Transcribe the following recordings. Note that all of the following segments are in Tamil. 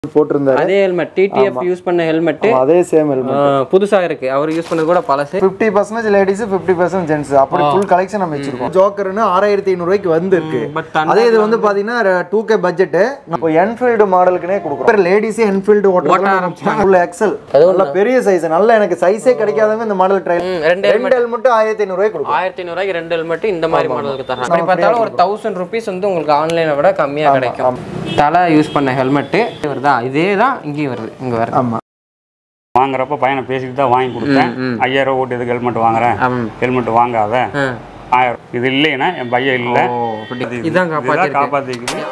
போட்டிருந்தாரு அதே ஹெல்மெட் டிடிஎஃப் யூஸ் பண்ண ஹெல்மெட் அதே சேம் ஹெல்மெட் புதுசா இருக்கு அவர் யூஸ் பண்ணது கூட பழசு fifty percentage ladies fifty percent gents அப்படி ஃபுல் கலெக்ஷன் நம்ம வச்சிருக்கோம் ஜோக்கர்னு ஆறாயிரத்தி ஐநூறுவாய்க்கு வந்து இருக்கு பட் அதே இது வந்து பாத்தீங்கன்னா டூ கே பட்ஜெட் இப்போ என்ஃபீல்டு மாடலுக்குனே கொடுக்குறோம் லேடிஸே என்ஃபீல்டு ஓட்ட ஃபுல் எக்ஸல் நல்ல பெரிய சைஸ் நல்ல எனக்கு சைஸே கிடைக்காதவங்க இந்த மாடல் ட்ரை ரெண்டு ரெண்டு ஹெல்மெட் ஆயிரத்தி ஐநூறுவாய்க்கு கொடுக்கும் ஆயிரத்தி ஐநூறுவாய்க்கு ரெண்டு ஹெல்மெட் இந்த மாதிரி மாடலுக்கு தராங்க அப்படி பார்த்தாலும் ஒரு தௌசண்ட் ருபீஸ் வந்து உங்களுக்கு ஆன்லைனை விட கம்மியா கிடைக்கும் தலை யூஸ் பண்ண ஹெல்மெட் இவர் தான் இதே தான் இங்கேயும் வருது இங்க வருது ஆமா வாங்குறப்ப பையனை பேசிட்டு தான் வாங்கி கொடுத்தேன் ஐயாயிரம் ரூபா ஓட்டு எதுக்கு ஹெல்மெட் வாங்குறேன் ஆமாம். ஹெல்மெட் வாங்காத ஆ. ஆயிரம் இது இல்லைன்னா என் பையன் இல்லை ஓ அப்படி இதான் இதுதான் காப்பாத்திருக்கு காப்பாத்திக்குது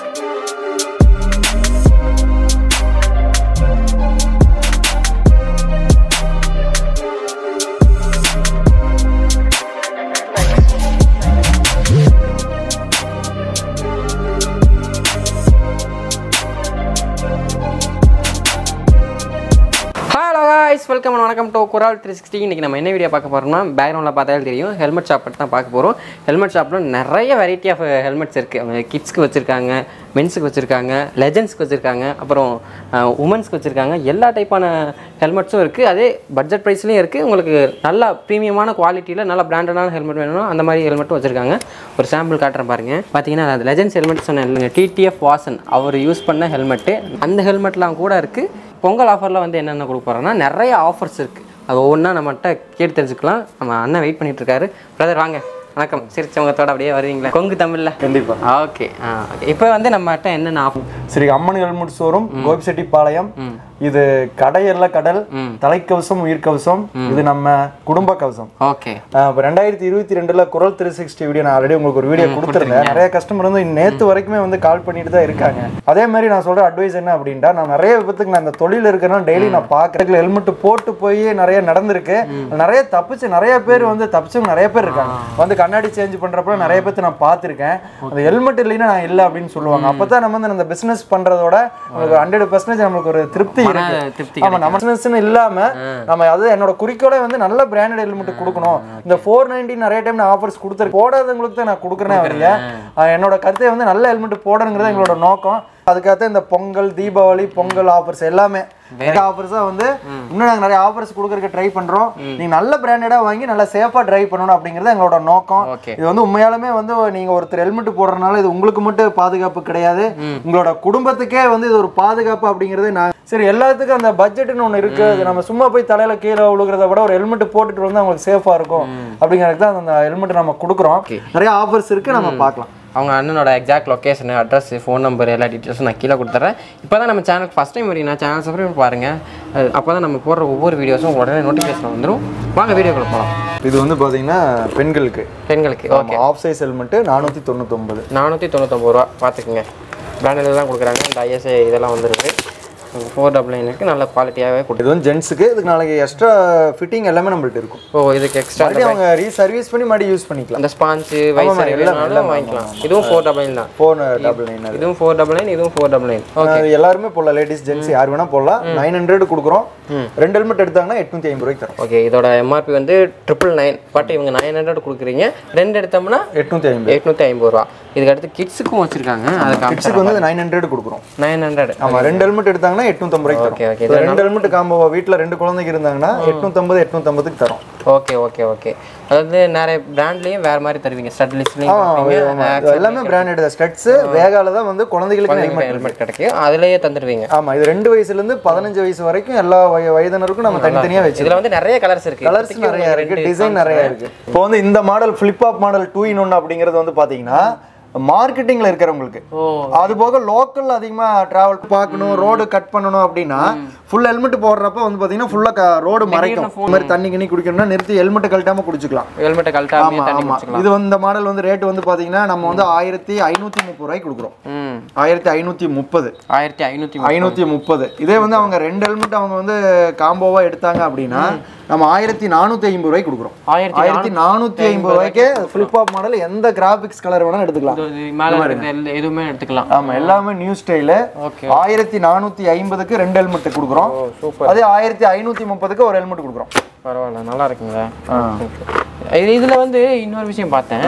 ஹலோ காய்ஸ் வெல்கம் வணக்கம் டு குரால் த்ரீ சிக்ஸ்டி இன்றைக்கி நம்ம என்ன வீடியோ பார்க்க போகிறோம்னா பேக்ரவுண்டில் பார்த்தாலே தெரியும் ஹெல்மெட் ஷாப் பற்றி தான் பார்க்க போகிறோம் ஹெல்மெட் ஷாப்பில் நிறைய வெரைட்டி ஆஃப் ஹெல்மெட்ஸ் இருக்குது அவங்க கிட்ஸ்க்கு வச்சுருக்காங்க மென்ஸுக்கு வச்சுருக்காங்க லெஜண்ட்ஸ்க்கு வச்சுருக்காங்க அப்புறம் உமன்ஸ்க்கு வச்சுருக்காங்க எல்லா டைப்பான ஹெல்மெட்ஸும் இருக்குது அதே பட்ஜெட் ப்ரைஸ்லேயும் இருக்குது உங்களுக்கு நல்ல ப்ரீமியமான குவாலிட்டியில் நல்ல பிராண்டடான ஹெல்மெட் வேணும்னா அந்த மாதிரி ஹெல்மெட்டும் வச்சுருக்காங்க ஒரு சாம்பிள் காட்டுறேன் பாருங்க பார்த்தீங்கன்னா அது லெஜண்ட்ஸ் ஹெல்மெட் சொன்னேன் இல்லைங்க டிடிஎஃப் வாசன் அவர் யூஸ் பண்ண ஹெல்மெட்டு அந்த ஹெல்மெட்லாம் கூட இருக்குது பொங்கல் ஆஃபரில் வந்து என்னென்ன கொடுக்க போகிறோன்னா நிறைய ஆஃபர்ஸ் இருக்குது அது ஒவ்வொன்றா நம்மகிட்ட கேட்டு தெரிஞ்சுக்கலாம் நம்ம அண்ணன் வெயிட் பண்ணிட்டு இருக்காரு பிரதர் வாங்க வணக்கம் சிரிச்சவங்கத்தோட அப்படியே வருவீங்களா கொங்கு தமிழில் கண்டிப்பா ஓகே ஆ இப்போ வந்து நம்மகிட்ட என்னென்ன offer Sri Amman helmet showroom Gobichettipalayam இது கடையல்ல கடல் தலைக்கவசம் உயிர்க்கவசம் இது நம்ம குடும்ப கவசம் ஓகே ஆஹ் இப்போ ரெண்டாயிரத்தி இருபத்தி ரெண்டுல குரல் த்ரீ சிக்ஸ்டி வீடியோ நான் ஆல்ரெடி உங்களுக்கு ஒரு வீடியோ கொடுத்துருந்தேன் நிறைய கஸ்டமர் வந்து நேத்து வரைக்குமே வந்து கால் பண்ணிட்டு தான் இருக்காங்க அதே மாதிரி நான் சொல்ற அட்வைஸ் என்ன அப்படின்ட்டா நான் நிறைய விபத்துக்கு நான் இந்த தொழில் இருக்கிறேன் டெய்லி நான் பார்க்கறதுல ஹெல்மெட் போட்டு போய் நிறைய நடந்திருக்கு நிறைய தப்பிச்சு நிறைய பேர் வந்து தப்பிச்சவங்க நிறைய பேர் இருக்காங்க வந்து கண்ணாடி சேஞ்ச் பண்றப்ப நிறைய பேர்த்து நான் பார்த்திருக்கேன் அந்த ஹெல்மெட் இல்லைன்னா நான் இல்லை அப்படின்னு சொல்லுவாங்க அப்பதான் நம்ம வந்து அந்த பிசினஸ் பண்றதோட நமக்கு ஹண்ட்ரட் பர்சன்டேஜ் நம்மளுக்கு ஒரு திருப்தி இருக்கு திருப்தி ஆமா நம்ம பிசினஸ்னு இல்லாம நம்ம அது என்னோட குறிக்கோளே வந்து நல்ல பிராண்டட் ஹெல்மெட் கொடுக்கணும் இந்த ஃபோர் நைன்டி நிறைய டைம் நான் ஆஃபர்ஸ் கொடுத்துருக்கேன் போடாதவங்களுக்கு தான் நான் கொடுக்குறேனே வரல ஆஹ் என்னோட கருத்தை வந்து நல்ல ஹெல்மெட் போடணுங்கிறது எங்களோட நோக்கம் அதுக்காக இந்த பொங்கல் தீபாவளி பொங்கல் ஆஃபர்ஸ் எல்லாமே ஆஃபர்ஸா வந்து இன்னும் நாங்க நிறைய ஆஃபர்ஸ் கொடுக்கறதுக்கு ட்ரை பண்றோம் நீங்க நல்ல பிராண்டடா வாங்கி நல்லா சேஃபா டிரைவ் பண்ணணும் அப்படிங்கிறது எங்களோட நோக்கம் Okay. இது வந்து உண்மையாலுமே வந்து நீங்க ஒருத்தர் ஹெல்மெட் போடுறதுனால இது உங்களுக்கு மட்டும் பாதுகாப்பு கிடையாது உங்களோட குடும்பத்துக்கே வந்து இது ஒரு பாதுகாப்பு அப்படிங்கிறது நான் சரி எல்லாத்துக்கும் அந்த பட்ஜெட்னு ஒன்று இருக்கு அது நம்ம சும்மா போய் தலையில கீழே விழுகிறத விட ஒரு ஹெல்மெட் போட்டுட்டு வந்து அவங்களுக்கு சேஃபா இருக்கும் அப்படிங்கிறதுக்கு தான் அந்த ஹெல்மெட் நம்ம கொடுக்குறோம் நிறைய ஆஃபர்ஸ் இருக்கு நம்ம பார்க்கலாம் அவங்க அண்ணனோட exact location address phone number எல்லா டீட்டெயில்ஸும் நான் கீழே கொடுத்துறேன் இப்போ தான் நம்ம சேனலுக்கு ஃபஸ்ட் டைம் வரீங்கன்னா சேனல் சப்ஸ்கிரைப் பாருங்கள் அப்போ தான் நம்ம போடுற ஒவ்வொரு வீடியோஸும் உடனே நோட்டிஃபிகேஷன் வந்துடும் வாங்க வீடியோக்குள்ள போகலாம் இது வந்து பாத்தீங்கன்னா பெண்களுக்கு பெண்களுக்கு ஓகே ஆஃப் சைஸ் ஹெல்மெட் நானூத்தி தொண்ணூத்தொன்பது நானூற்றி தொண்ணூத்தொம்பது ரூபா பார்த்துக்குங்க பிராண்டில் தான் கொடுக்குறாங்க இந்த ஐஎஸ்ஐ இதெல்லாம் வந்துருக்கு ஃபோர் டபுள் நைன் இருக்குது நல்ல குவாலிட்டியாகவே கொடுத்து இது வந்து ஜென்ஸுக்கு இதுக்கு நாளைக்கு எக்ஸ்ட்ரா ஃபிட்டிங் எல்லாமே நம்மள்ட்ட இருக்கும் ஓ இதுக்கு எக்ஸ்ட்ரா மறுபடியும் அவங்க ரீ சர்வீஸ் பண்ணி மறுபடியும் யூஸ் பண்ணிக்கலாம் அந்த ஸ்பாஞ்சு வைசர் எல்லாம் வாங்கிக்கலாம் இதுவும் ஃபோர் டபுள் நைன் தான் ஃபோன் டபுள் நைன் இதுவும் ஃபோர் டபுள் நைன் இதுவும் ஃபோர் டபுள் நைன் அது எல்லாருமே போடலாம் லேடிஸ் ஜென்ஸ் யார் வேணா போடலாம் நைன் ஹண்ட்ரட் கொடுக்குறோம் ரெண்டு ஹெல்மெட் எடுத்தாங்கன்னா எட்நூத்தி ஐம்பது ரூபாய்க்கு தரோம் ஓகே இதோட எம்ஆர்பி வந்து ட்ரிபிள் நைன் பட் இவங்க நைன் ஹண்ட்ரட் கொடுக்குறீங்க ரெண்டு எடுத்தோம்னா எட்நூத்தி ஐம்பது எட்நூற்றி ஐம்பது ரூபா இதுக்கு அடுத்து கிட்ஸுக்கும் வச்சிருக்காங்க அது கிட்ஸுக்கு வந்து நைன் ஹண்ட்ரட் கொடுக்குறோம் நைன் ஹண்ட்ரட் ஆமா ரெண்டு ஹெல்மெட் எடுத்தாங்கன்னா எட்நூத்தம்பது ரூபாய்க்கு ஓகே ஓகே தரோம் ரெண்டு ஹெல்மெட் காம்போ வீட்ல ரெண்டு குழந்தைங்க இருந்தாங்கன்னா எட்நூத்தம்பது எட்நூத்தம்பதுக்கு தரோம் ஓகே ஓகே ஓகே அதாவது நிறைய பிராண்ட்லேயும் வேறு மாதிரி தருவீங்க ஸ்டட் ஆமா, லிஸ்ட்லேயும் இது எல்லாமே பிராண்டட் தான் ஸ்டட்ஸ் வேகால தான் வந்து குழந்தைகளுக்கு ஹெல்மெட் ஹெல்மெட் கிடைக்கும் அதுலேயே தந்துடுவீங்க ஆமா இது ரெண்டு வயசுல இருந்து பதினஞ்சு வயசு வரைக்கும் எல்லா வய- வயதினருக்கும் நம்ம தனித்தனியா வச்சு இதில் வந்து நிறைய கலர்ஸ் இருக்கு கலர்ஸ் நிறைய இருக்கு டிசைன் நிறைய இருக்கு இப்போ வந்து இந்த model flip up model two in one அப்படிங்கிறது வந்து பாத்தீங்கன்னா மார்க்கெட்டிங்ல இருக்கிறவங்களுக்கு ஓ அது போக லோக்கல் அதிகமா டிராவல் பார்க்கணும் ரோடு கட் பண்ணணும் அப்படின்னா ஃபுல் ஹெல்மெட் போடுறப்ப வந்து பாத்தீங்கன்னா ஃபுல்லா ரோடு மறைக்கும் இந்த மாதிரி தண்ணி கிண்ணி குடிக்கணும்னா நிறுத்தி ஹெல்மெட் கழட்டாம குடிச்சுக்கலாம் ஹெல்மெட்டை கழட்டாமே ஆமா தண்ணி ஆமா குடிச்சுக்கலாம் இது வந்து இந்த மாடல் வந்து ரேட் வந்து பாத்தீங்கன்னா நம்ம வந்து ஆயிரத்தி ஐநூத்தி முப்பது ரூபாய்க்கு கொடுக்குறோம் ம் ஆயிரத்தி ஐநூத்தி முப்பது ஆயிரத்தி ஐநூற்றி ஐநூத்தி முப்பது இதே வந்து அவங்க ரெண்டு ஹெல்மெட் அவங்க வந்து காம்போவா எடுத்தாங்க அப்படின்னா நம்ம ஆயிரத்தி நானூத்தி ஐம்பது ரூபாய்க்கு கொடுக்குறோம் ஆயிரத்தி ஆயிரத்தி நானூத்தி ஐம்பது ரூபாய்க்கு ஃபிளிப் ஆப் மாடல் எந்த கிராபிக்ஸ் கலர் வேணாலும் எடுத்துக்கலாம் இது மேலே இருக்கிற எல்லா- எதுவுமே எடுத்துக்கலாம் ஆமா எல்லாமே நியூ ஸ்டைலு ஓகே ஆயிரத்தி நானூத்தி ஐம்பதுக்கு ரெண்டு ஹெல்மெட் கொடுக்குறோம் சூப்பர் அதே ஆயிரத்தி ஐநூத்தி முப்பதுக்கு ஒரு ஹெல்மெட் கொடுக்குறோம் பரவாயில்ல நல்லா இருக்குங்களா இது இதுல வந்து இன்னொரு விஷயம் பார்த்தேன்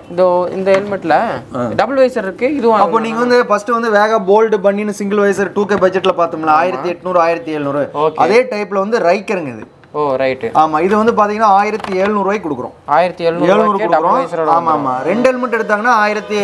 இதோ இந்த ஹெல்மெட்ல டபுள் வைசர் இருக்கு இதுவும் அப்போ நீங்க வந்து ஃபர்ஸ்ட் வந்து வேகா போல்டு பண்ணின்னு சிங்கிள் வைசர் டூ கே பட்ஜெட்ல பார்த்தோம்ல ஆயிரத்தி எட்நூறு ஆயிரத்தி எழுநூறு அதே டைப்ல வந்து ரைக்கருங்க இது ஓ ரைட்டு ஆமா இது வந்து பாத்தீங்கன்னா ஆயிரத்தி எழுநூறு ரூபாய்க்கு கொடுக்குறோம் ஆயிரத்தி எழுநூறு எழுநூறு டபுள் கொடுக்குறோம் வைசரோட ஆமா ஆமா ரெண்டு ஹெல்மெட் எடுத்தாங்கன்னா ஆயிரத்தி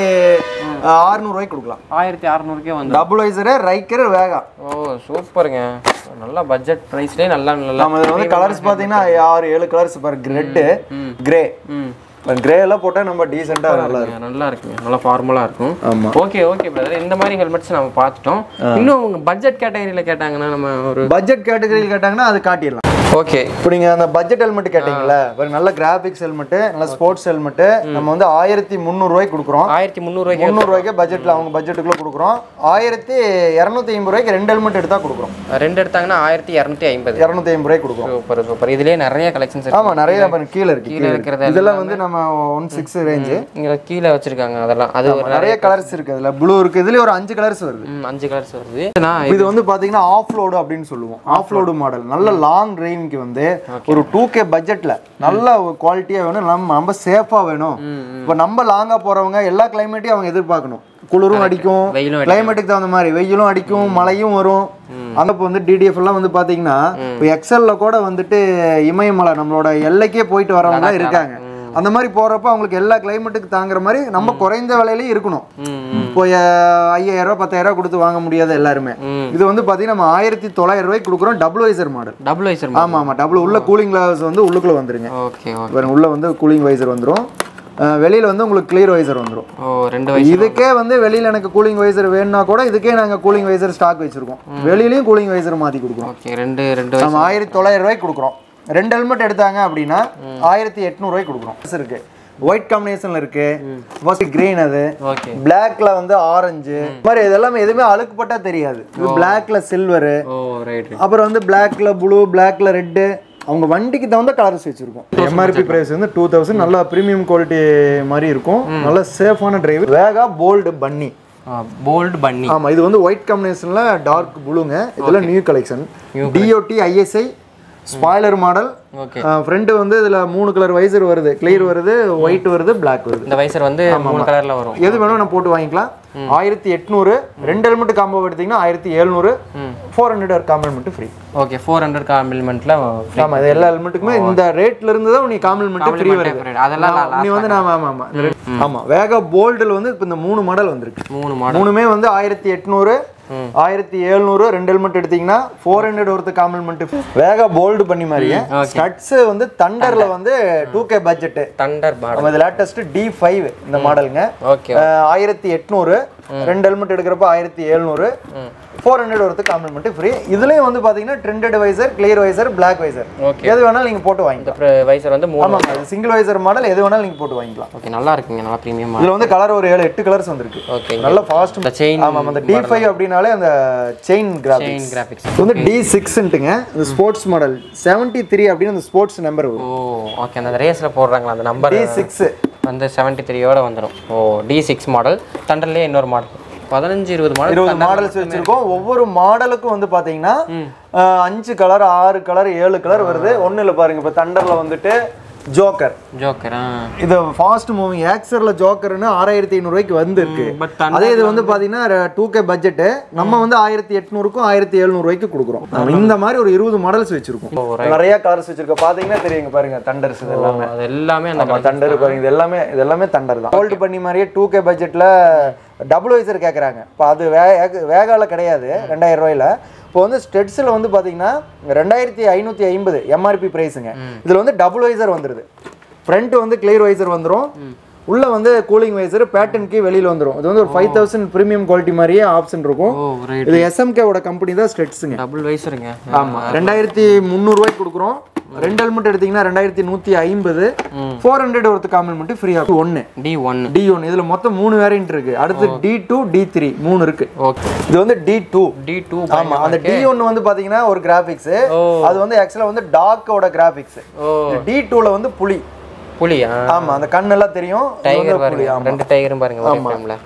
அறுநூறு ரூபாய்க்கு கொடுக்கலாம் ஆயிரத்தி அறநூறுக்கே வந்து டபுள் வைசரு ரைக்கர் வேகா ஓ சூப்பருங்க நல்லா பட்ஜெட் ப்ரைஸ்லேயே நல்லா நல்லா நம்ம இதுல வந்து கலர்ஸ் பாத்தீங்கன்னா ஆறு ஏழு கலர்ஸ் பாரு ரெட்டு கிரே ம் கிரே எல்லாம் போட்டா நம்ம டீசெண்டா நல்லா இருக்கும் இருக்குங்க, நல்லா இருக்குங்க நல்லா ஃபார்மலாக இருக்கும் ஆமா ஓகே ஓகே பிரதர் இந்த மாதிரி ஹெல்மெட்ஸ் நம்ம பார்த்துட்டோம் இன்னும் உங்க பட்ஜெட் கேட்டகரியில் கேட்டாங்கன்னா நம்ம ஒரு பட்ஜெட் கேட்டகரியில் கேட்டாங்கன்னா அது காட்டிடலாம் ஓகே இப்போ நீங்க அந்த பட்ஜெட் ஹெல்மெட் கேட்டீங்களா ஒரு நல்ல கிராபிக்ஸ் ஹெல்மெட் நல்ல ஸ்போர்ட்ஸ் ஹெல்மெட் நம்ம வந்து ஆயிரத்தி முந்நூறுரூவாய்க்கு கொடுக்குறோம் ஆயிரத்தி முந்நூறுவாய்க்கு முந்நூறுவாய்க்கு பட்ஜெட்ல அவங்க பட்ஜெட்டுக்குள்ள கொடுக்குறோம் ஆயிரத்தி இரநூத்தி ஐம்பது ரூபாய்க்கு ரெண்டு ஹெல்மெட் எடுத்தா கொடுக்குறோம் ரெண்டு எடுத்தாங்கன்னா ஆயிரத்தி இரநூத்தி ஐம்பது இரநூத்தி ஐம்பது ரூபாய்க்கு கொடுக்குறோம் சூப்பர் சூப்பர் இதுலயே நிறைய கலெக்ஷன்ஸ் இருக்கு ஆமா நிறைய பாருங்க, கீழே இருக்கு கீழே கீழே இருக்கிறது இருக்கு இதெல்லாம் வந்து நம்ம ஒன் சிக்ஸ் ரேஞ்சு இங்க கீழே வச்சிருக்காங்க அதெல்லாம் அது ஒரு நிறைய கலர்ஸ் இருக்கு அதுல ப்ளூ இருக்கு இதுலயே ஒரு அஞ்சு கலர்ஸ் வருது ம், அஞ்சு கலர்ஸ் வருது நான் இது வந்து பாத்தீங்கன்னா ஆஃப் லோடு அப்படின்னு சொல்லுவோம் ஆஃப் லோடு மாடல் நல்ல லாங் ரேஞ்சுக்கு வந்து ஒரு டூ கே பட்ஜெட்ல நல்ல குவாலிட்டியா வேணும் நம்ம நம்ம சேஃபா வேணும் இப்போ நம்ம லாங்கா போறவங்க எல்லா கிளைமேட்டையும் அவங்க எதிர்பார்க்கணும் குளிரும் அடிக்கும் வெயிலும் கிளைமேட்டுக்கு தகுந்த மாதிரி வெயிலும் அடிக்கும் மழையும் வரும் அங்க இப்போ வந்து டிடிஎஃப் எல்லாம் வந்து பாத்தீங்கன்னா இப்போ எக்ஸல்ல கூட வந்துட்டு இமயமலை நம்மளோட எல்லைக்கே போயிட்டு வரவங்க இருக்காங்க அந்த மாதிரி போறப்ப அவங்களுக்கு எல்லா கிளைமேட்டுக்கு தாங்குற மாதிரி நம்ம குறைந்த விலையிலயும் இருக்கணும் இப்போ அஹ், ஐயாயிரம் ரூபாய் பத்தாயிரம் ரூபாய் கொடுத்து வாங்க முடியாது எல்லாருமே ம். இது வந்து பாத்தீங்கன்னா நம்ம ஆயிரத்தி தொள்ளாயிரம் ரூபாய்க்கு கொடுக்குறோம் double visor model double visor ஆமா ஆமா டபுள் உள்ள கூலிங் கிளாஸ் வந்து உள்ளுக்குள்ள வந்துருங்க ஓகே ஓகே பாருங்க, உள்ள வந்து கூலிங் வைசர் வந்துரும் அஹ், வெளியில வந்து உங்களுக்கு கிளியர் வைசர் வந்துரும் ஓ ரெண்டு வைசர் இதுக்கே வந்து வெளியில எனக்கு கூலிங் வைசர் வேணும்னா கூட இதுக்கே நாங்க கூலிங் வைசர் ஸ்டாக் வச்சிருக்கோம் வெளியிலயும் கூலிங் வைசர் மாத்தி கொடுக்குறோம் ஓகே ரெண்டு ரெண்டு நம்ம ஆயிரத்தி தொள்ளாயிரம் ரூபாய்க்கு கொடுக்குறோம் ரெண்டு ஹெல்மெட் எடுத்தாங்க அப்படின்னா ஆயிரத்தி எட்நூறுவாய்க்கு கொடுக்குறோம் இருக்கு ஒயிட் காம்பினேஷன்ல இருக்கு ஃபர்ஸ்ட் கிரீன் அது ஓகே பிளாக்ல வந்து ஆரஞ்சு இந்த மாதிரி இதெல்லாமே எதுவுமே அழுக்குப்பட்டா தெரியாது இது பிளாக்ல சில்வரு ஓ ரைட் அப்புறம் வந்து பிளாக்ல ப்ளூ பிளாக்ல ரெட்டு அவங்க வண்டிக்கு தகுந்த கலர்ஸ் வச்சிருக்கோம் எம்ஆர்பி பிரைஸ் வந்து டூ தௌசண்ட் நல்லா ப்ரீமியம் குவாலிட்டி மாதிரி இருக்கும் நல்ல சேஃபான டிரைவர் வேகா போல்டு பன்னி போல்ட் பண்ணி ஆமா இது வந்து ஒயிட் காம்பினேஷன்ல டார்க் ப்ளூங்க இதெல்லாம் new collection DOT ISI spoiler model okay front வந்து இதுல மூணு கலர் வைசர் வருது கிளியர் வருது ஒயிட் வருது பிளாக் வருது இந்த வைசர் வந்து மூணு கலர்ல வரும் எது வேணும் நான் போட்டு வாங்கிக்கலாம் ஆயிரத்தி எட்நூறு ரெண்டு ஹெல்மெட் காம்போ எடுத்தீங்கன்னா ஆயிரத்தி எழுநூறு ஃபோர் ஹண்ட்ரட் ஒரு compliment free okay four hundred காம்பிளிமெண்ட்ல ஆமா இது எல்லா ஹெல்மெட்டுக்குமே இந்த ரேட்ல இருந்து தான் நீ காம்ப்ளிமெண்ட் ஃப்ரீ வருது அதெல்லாம் நான் நீ வந்து நான் ஆமா ஆமா இந்த rate- ஆமா வேகா போல்டில் வந்து இப்போ இந்த மூணு மாடல் வந்திருக்கு மூணு மாடல் மூணுமே வந்து ஆயிரத்தி எட்நூறு ஆயிரத்தி எழுநூறு ரெண்டு ஹெல்மெட் எடுத்தீங்கன்னா ஃபோர் ஹண்ட்ரட் ஒருத்த காம்ப்ளிமெண்ட் வேகா போல்டு பண்ணி மாதிரியே ஸ்டட்ஸ் வந்து தண்டர்ல வந்து two K budget thunder model நம்ம இது லேட்டஸ்ட் டி ஃபைவ் இந்த மாடலுங்க ஓகே ஆயிரத்தி எட்நூறு ரெண்டு ஹெல்மெட் எடுக்கிறப்ப ஆயிரத்தி எழுநூறு four hundred worth compliment free இதுலயும் வந்து பாத்தீங்கன்னா trended visor clear visor black visor Okay. எது வேணாலும் நீங்க போட்டு வாங்கிக்கலாம் இந்த வைசர் வந்து மூணு ஆமாங்க அது சிங்கிள் வைசர் மாடல் எது வேணாலும் நீங்க போட்டு வாங்கிக்கலாம் ஓகே நல்லா இருக்குங்க நல்லா ப்ரீமியம் இதுல வந்து கலர் ஒரு ஏழு எட்டு கலர்ஸ் வந்திருக்கு ஓகே நல்ல ஃபாஸ்ட் இந்த செயின் ஆமாம் அந்த டி ஃபைவ் அப்படின்னாலே அந்த செயின் கிராஃபிக்ஸ் செயின் கிராஃபிக்ஸ் இது வந்து டி சிக்ஸ்ன்ட்டுங்க இந்த ஸ்போர்ட்ஸ் மாடல் செவன்ட்டி த்ரீ அப்படின்னு அந்த ஸ்போர்ட்ஸ் நம்பர் வரும் ஓ ஓகே அந்த ரேஸ்ல போடுறாங்களா அந்த நம்பர் டி சிக்ஸ் வந்து செவன்ட்டி த்ரீயோட வந்துடும் ஓ டி சிக்ஸ் மாடல் தண்டர்லேயே இன்னொரு மாடல் பதினஞ்சு இருபது மாடல் இருபது மாடல்ஸ் வச்சிருக்கோம் ஒவ்வொரு மாடலுக்கும் வந்து பாத்தீங்கன்னா அஹ், அஞ்சு கலர் ஆறு கலர் ஏழு கலர் வருது ஒண்ணு இல்ல பாருங்க இப்ப தண்டர்ல வந்துட்டு ஜோக்கர் ஜோக்கரா இது ஃபாஸ்ட் மூவிங் ஆக்சர்ல ஜோக்கர்னு ஆறாயிரத்தி ஐநூறுரூவாய்க்கு வந்திருக்கு பட் அதே இது வந்து பாத்தீங்கன்னா டூ கே பட்ஜெட் நம்ம வந்து ஆயிரத்தி எட்நூறுக்கும் ஆயிரத்தி எழுநூறுவாய்க்கு கொடுக்குறோம் நம்ம இந்த மாதிரி ஒரு இருபது மாடல்ஸ் வச்சிருக்கோம் நிறைய கலர்ஸ் வச்சிருக்கோம் பாத்தீங்கன்னா தெரியுங்க பாருங்க தண்டர்ஸ் இது எல்லாமே அது எல்லாமே அந்த ஆமா தண்டர் பாருங்க இது எல்லாமே இது எல்லாமே தண்டர் தான் ஹோல்டு பண்ணி மாதிரியே டூ கே பட்ஜெட்ல டபுள் வைசர் கேக்குறாங்க இப்போ அது வேக வேகால கிடையாது ரெண்டாயிரம் ரூபாயில இப்போ வந்து ஸ்டெட்ஸில் வந்து பார்த்தீங்கன்னா ரெண்டாயிரத்தி ஐநூற்றி ஐம்பது எம்ஆர்பி ப்ரைஸுங்க இதில் வந்து டபுள் வைசர் வந்துடுது ஃப்ரண்ட் வந்து கிளியர் வைசர் வந்துடும் உள்ள வந்து கூலிங் வைசர் பேட்டன் கீ வெளியில வந்துடும் இது வந்து ஒரு ஃபைவ் தௌசண்ட் ப்ரீமியம் குவாலிட்டி மாதிரியே ஆப்ஷன் இருக்கும் ஓ ரைட் இது எஸ்எம்கேவோட கம்பெனி தான் ஸ்டெட்ஸுங்க டபுள் வைஸருங்க ஆமா ரெண்டாயிரத்தி முந்நூறுவாய்க்கு கொடுக்குறோம் ரெண்டு ஹெல்மெட் எடுத்தீங்கன்னா ரெண்டாயிரத்தி நூற்றி ஐம்பது four hundred worth compliment free ஆகும் ஒன்று டி ஒன் டி ஒன் இதுல மொத்தம் மூணு வேரியன்ட் இருக்கு அடுத்து டி டூ டி த்ரீ மூணு இருக்கு ஓகே இது வந்து டி டூ டி டூ ஆமா அந்த டி ஒன்னு வந்து பாத்தீங்கன்னா ஒரு கிராபிக்ஸ் ஓ. அது வந்து ஆக்சுவலா வந்து டாக்கோட கிராபிக்ஸ் ஓ டி டூல வந்து புலி புலியா ஆமா அந்த கண்ணெல்லாம் தெரியும் இது டைகர் வந்து புலி பாருங்க ஆமா ரெண்டு டைகரும் பாருங்க ஒரே ஃப்ரேம்ல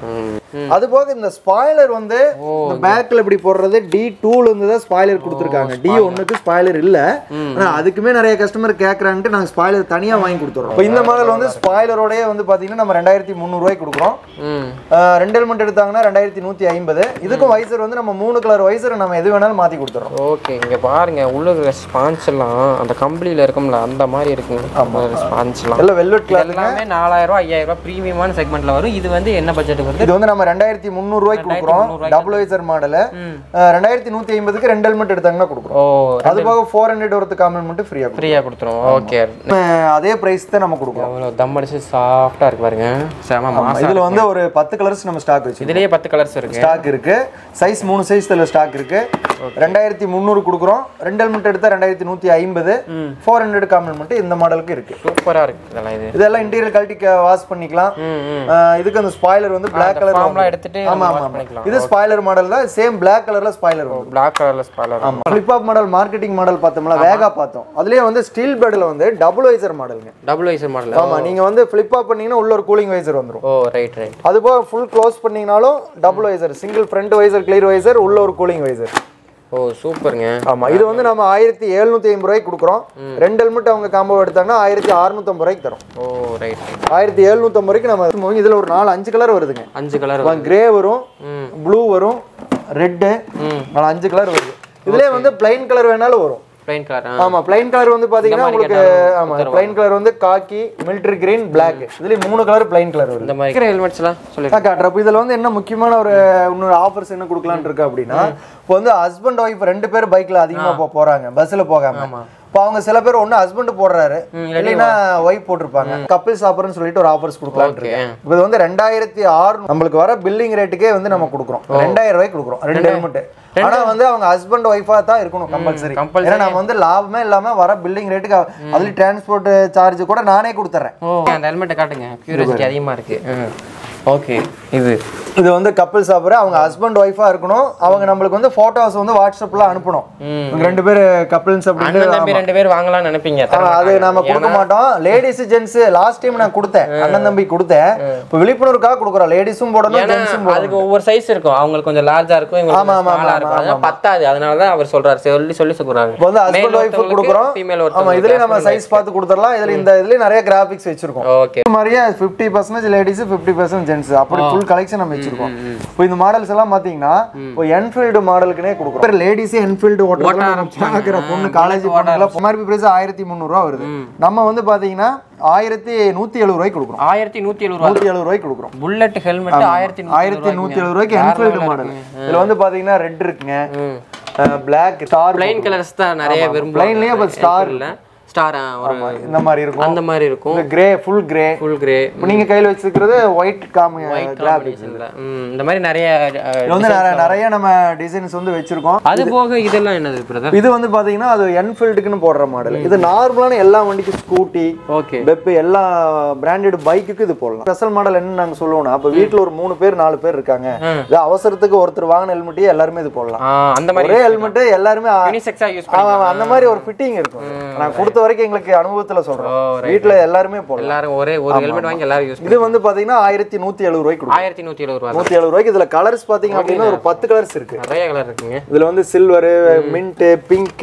அது போக இந்த ஸ்பாய்லர் வந்து இந்த பேக்ல இப்படி போடுறது டி டூல இருந்து தான் ஸ்பாய்லர் கொடுத்துருக்காங்க டி ஒன்னுக்கு ஸ்பாய்லர் இல்ல ஆனா அதுக்குமே நிறைய கஸ்டமர் கேக்குறான்ட்டு நாங்க ஸ்பாய்லர் தனியா வாங்கி கொடுத்துறோம் இப்போ இந்த மாடல் வந்து ஸ்பாய்லரோடய வந்து பாத்தீங்கன்னா நம்ம ரெண்டாயிரத்தி முந்நூறுவாய்க்கு கொடுக்குறோம் ம் ஆஹ் ரெண்டு ஹெல்மெட் எடுத்தாங்கன்னா ரெண்டாயிரத்தி நூத்தி ஐம்பது இதுக்கும் வைசர் வந்து நம்ம மூணு கலர் வைசர் நம்ம எது வேணாலும் மாத்தி கொடுத்துறோம் ஓகே இங்க பாருங்க உள்ள இருக்கிற ஸ்பான்ஸ் எல்லாம் அந்த கம்பளியில இருக்கும்ல அந்த மாதிரி இருக்குங்க ஸ்பான்ஸ் எல்லாம் எல்லாம் வெல்வெட் கிளாத் எல்லாமே நாலாயிரம் ரூபாய் ஐயாயிரம் ரூபாய் ப்ரீமியமான செக்மெண்ட்ல வரும் இது வந்து என்ன பட்ஜெட்டுக்கு வருது இது வந்து நம்ம ரெண்டாயிரத்தி முந்நூறு ரூபாய்க்கு கொடுக்குறோம் டபுள் வைசர் மாடல் ரெண்டாயிரத்தி நூத்தி ஐம்பதுக்கு ரெண்டு ஹெல்மெட் எடுத்தாங்கன்னா கொடுக்குறோம் ஓ அது போக ஃபோர் ஹண்ட்ரட் ஒருத்து காம்ப்ளிமெண்ட் ஃப்ரீயா ஃப்ரீயா கொடுத்துரும் ஓகே அதே பிரைஸ் தான் நம்ம கொடுக்குறோம் அவ்வளோ தம் அடிச்சு சாஃப்டா இருக்கு பாருங்க செம மாசம் இதுல வந்து ஒரு பத்து கலர்ஸ் நம்ம ஸ்டாக் வச்சு இதுலயே பத்து கலர்ஸ் இருக்கு ஸ்டாக் இருக்கு சைஸ் மூணு சைஸ் இதுல ஸ்டாக் இருக்கு ரெண்டாயிரத்தி முந்நூறு கொடுக்குறோம் ரெண்டு ஹெல்மெட் எடுத்தா ரெண்டாயிரத்தி நூத்தி ஐம்பது ஃபோர் ஹண்ட்ரட் காம்ப்ளிமெண்ட் இந்த மாடலுக்கு இருக்கு சூப்பரா இருக்கு இதெல்லாம் இது இதெல்லாம் இன்டீரியர் கழட்டி வாஷ் பண்ணிக்கலாம் ம் ம் ஆஹ் இதுக்கு அந்த ஸ்பாய்லர் வந்து பிளாக் கலர் ஃபார்ம்லாம் எடுத்துட்டு ஆமா நம்ம ஆமா wash ஆமா. பண்ணிக்கலாம் இது ஸ்பாய்லர் மாடல் தான் சேம் பிளாக் கலர்ல ஸ்பாய்லர் வரும் பிளாக் கலர்ல ஸ்பாலர் ஆமா ஃபிளிப் மாடல் மார்க்கெட்டிங் மாடல் பார்த்தோம்ல வேகா பார்த்தோம் அதுலயே வந்து ஸ்டீல் பேட்ல வந்து டபுள் வைசர் மாடலுங்க டபுள் வைசர் மாடல் ஆமா நீங்க வந்து ஃபிளிப் பண்ணீங்கன்னா உள்ள ஒரு கூலிங் வைசர் வந்துரும் ஓ ரைட் ரைட் அது போக ஃபுல் க்ளோஸ் பண்ணீங்கனாலும் double visor single front visor clear visor உள்ள ஒரு கூலிங் வைசர் ஓ சூப்பருங்க ஆமா இது வந்து நம்ம ஆயிரத்தி எழுநூத்தி ஐம்பது ரூபாய்க்கு கொடுக்குறோம் ரெண்டு ஹெல்மெட் அவங்க காம்போ எடுத்தாங்கன்னா ஆயிரத்தி அறுநூத்தம்பது ரூபாய்க்கு தரும் ஓ ரைட் ரைட் ஆயிரத்தி எழுநூத்தம்பது ரூபாய்க்கு நம்ம இதுல ஒரு நாலு அஞ்சு கலர் வருதுங்க அஞ்சு கலர் கிரே வரும் ம் ப்ளூ வரும் ரெட்டு ம் நாலு அஞ்சு கலர் வருது இதுலயே வந்து பிளைன் கலர் வேணாலும் வரும் பிளைன் கலர் ஆமா பிளைன் கலர் வந்து பாத்தீங்கன்னா மாதிரி உங்களுக்கு கேட்டாலும் ஆமா பிளைன் கலர் வந்து காக்கி மிலிட்டரி கிரீன் பிளாக் இதுல மூணு கலர் பிளைன் கலர் வருது இந்த மாதிரி இருக்கிற ஹெல்மெட்ஸ்லாம் சொல்லி நான் காட்டுறேன் அப்ப இதுல வந்து என்ன முக்கியமான ஒரு இன்னொரு ஆஃபர்ஸ் என்ன கொடுக்கலாம்னு இருக்கு அப்படின்னா இப்போ வந்து ஹஸ்பண்ட் ஒய்ஃப் ரெண்டு பேர் பைக்ல அதிகமா போ போறாங்க பஸ்ல போகாம இப்போ அவங்க சில பேர் ஒண்ணு ஹஸ்பண்ட் போடுறாரு இல்லைன்னா ஒய்ஃப் போட்டிருப்பாங்க கப்பிள்ஸ் ஆஃபர்னு சொல்லிட்டு ஒரு ஆஃபர்ஸ் கொடுக்கலாம்னு இருக்கு இப்போ இது வந்து ரெண்டாயிரத்தி ஆறு நம்மளுக்கு வர பில்லிங் ரேட்டுக்கே வந்து நம்ம கொடுக்குறோம் ரெண்டாயிரம் ரூபாய்க்கு கொடுக்குறோம் ரெண்டு ஹெல்மெட் ஆனா வந்து அவங்க ஹஸ்பண்ட் ஒய்ஃபா தான் இருக்கணும் கம்பல்சரி compulsory. ஏன்னா நம்ம வந்து லாபமே இல்லாம வர பில்லிங் ரேட்டுக்கு அதுல டிரான்ஸ்போர்ட் சார்ஜ் கூட நானே கொடுத்துறேன் ஓ அந்த ஹெல்மெட்டை காட்டுங்க கியூரியாசிட்டி அதிகமா இருக்கு ஓகே இது இது வந்து கப்பிள்ஸ் ஆஃபர் அவங்க ஹஸ்பண்ட் ஒய்ஃபா இருக்கணும் அவங்க நம்மளுக்கு வந்து போட்டோஸ் வந்து வாட்ஸ்அப்ல அனுப்பணும் இவங்க ரெண்டு பேர் கப்பிள்ஸ் அப்படின்னு அண்ணன் தம்பி ரெண்டு பேர் வாங்கலாம்னு நினைப்பீங்க தர ஆமா, அது மாட்டாங்க. நம்ம கொடுக்க மாட்டோம் லேடிஸ் ஜென்ஸ் லாஸ்ட் டைம் நான் கொடுத்தேன் அண்ணன் தம்பி கொடுத்தேன் இப்போ விழிப்புணர்வுக்காக கொடுக்குறோம் லேடிஸும் போடணும் ஏன்னா ஜென்ஸும் போடணும் அதுக்கு ஒவ்வொரு சைஸ் இருக்கும் அவங்களுக்கு கொஞ்சம் லார்ஜா இருக்கும் இவங்களுக்கு ஆமா, ஆமா, ஸ்மாலா ஆமா, இருக்கும் ஆமா, அதனால பத்தாது அதனால தான் அவர் சொல்றாரு சொல்லி சொல்லி சொல்றாங்க இப்போ வந்து ஹஸ்பண்ட் ஒய்ஃப் கொடுக்குறோம் ஃபீமேல் ஆமா ஒருத்தவங்க இதுலயே நம்ம சைஸ் பார்த்து கொடுத்துடலாம் இதுல இந்த இதுலயே நிறைய கிராபிக்ஸ் வச்சிருக்கோம் ஓகே இது மாதிரியே fifty percentage ladies fifty percent gents அப்படி ஃபுல் கலெக்ஷன் நம்ம வச்சிருக்கோம் இப்போ இந்த மாடல்ஸ் எல்லாம் பாத்தீங்கன்னா இப்போ என்ஃபீல்டு மாடலுக்குனே கொடுக்குறோம் லேடிஸ் என்ஃபீல்டு ஓட்டுறதுலாம் பார்க்குற பொண்ணு காலேஜ் பொண்ணுங்களா எம்ஆர்பி பிரைஸ் ஆயிரத்தி முந்நூறுரூவா வருது நம்ம வந்து பாத்தீங்கன்னா ஆயிரத்தி நூத்தி எழுபது ரூபாய்க்கு கொடுக்குறோம் ஆயிரத்தி நூத்தி எழுபது ரூபா நூத்தி எழுபது ரூபாய்க்கு கொடுக்குறோம் புல்லட் ஹெல்மெட் ஆயிரத்தி ஆயிரத்தி நூத்தி எழுபது ரூபாய்க்கு என்ஃபீல்டு மாடல் இதுல வந்து பாத்தீங்கன்னா ரெட் இருக்குங்க பிளாக் ஸ்டார் பிளைன் கலர்ஸ் தான் நிறைய விரும்புவாங்க பிளைன்லயே அப்ப ஸ்டார் இல்ல ஸ்டார் ஒரு இந்த மாதிரி இருக்கும் அந்த மாதிரி இருக்கும் இந்த grey full grey full grey இப்போ நீங்க கையில வச்சிருக்கிறது ஒயிட் காமி காம்பினேஷன்ல இந்த மாதிரி நிறைய அஹ், இது வந்து நிறைய நிறைய நம்ம டிசைன்ஸ் வந்து வச்சிருக்கோம் அது போக இதெல்லாம் என்னது பிரதர் இது வந்து பாத்தீங்கன்னா அது என்ஃபீல்டுக்குன்னு போடுற மாடல் இது நார்மலான எல்லா வண்டிக்கும் ஸ்கூட்டி ஓகே பெப் எல்லா பிராண்டட் பைக்குக்கு இது போடலாம் ஸ்பெஷல் மாடல் என்ன நாங்க சொல்லுவோம்னா அப்ப வீட்ல ஒரு மூணு பேர் நாலு பேர் இருக்காங்க இது அவசரத்துக்கு ஒருத்தர் வாங்கின ஹெல்மெட்டே எல்லாருமே இது போடலாம் அந்த மாதிரி ஒரே ஹெல்மெட் எல்லாருமே ஆ- யூனிசெக்ஸா யூஸ் ஆமா, ஆமா, அந்த மாதிரி ஒரு ஃபிட்டிங் இருக்கும் நான் கொடுத்த வரைக்கும் எங்களுக்கு அனுபவத்துல சொல்றேன் வீட்ல எல்லாருமே போடலாம் எல்லாரும் ஒரே ஒரு ஹெல்மெட் வாங்கி எல்லாரும் யூஸ் இது வந்து பாத்தீங்கன்னா ஆயிரத்தி நூத்தி எழுபது ரூபாய்க்கு கொடுக்கும் ஆயிரத்தி நூத்தி எழுபது ரூபா நூத்தி எழுபது ரூபாய்க்கு இதுல கலர்ஸ் பாத்தீங்க அப்படின்னா ஒரு பத்து கலர்ஸ் இருக்கு நிறைய கலர் இருக்குங்க இதுல வந்து silver mint pink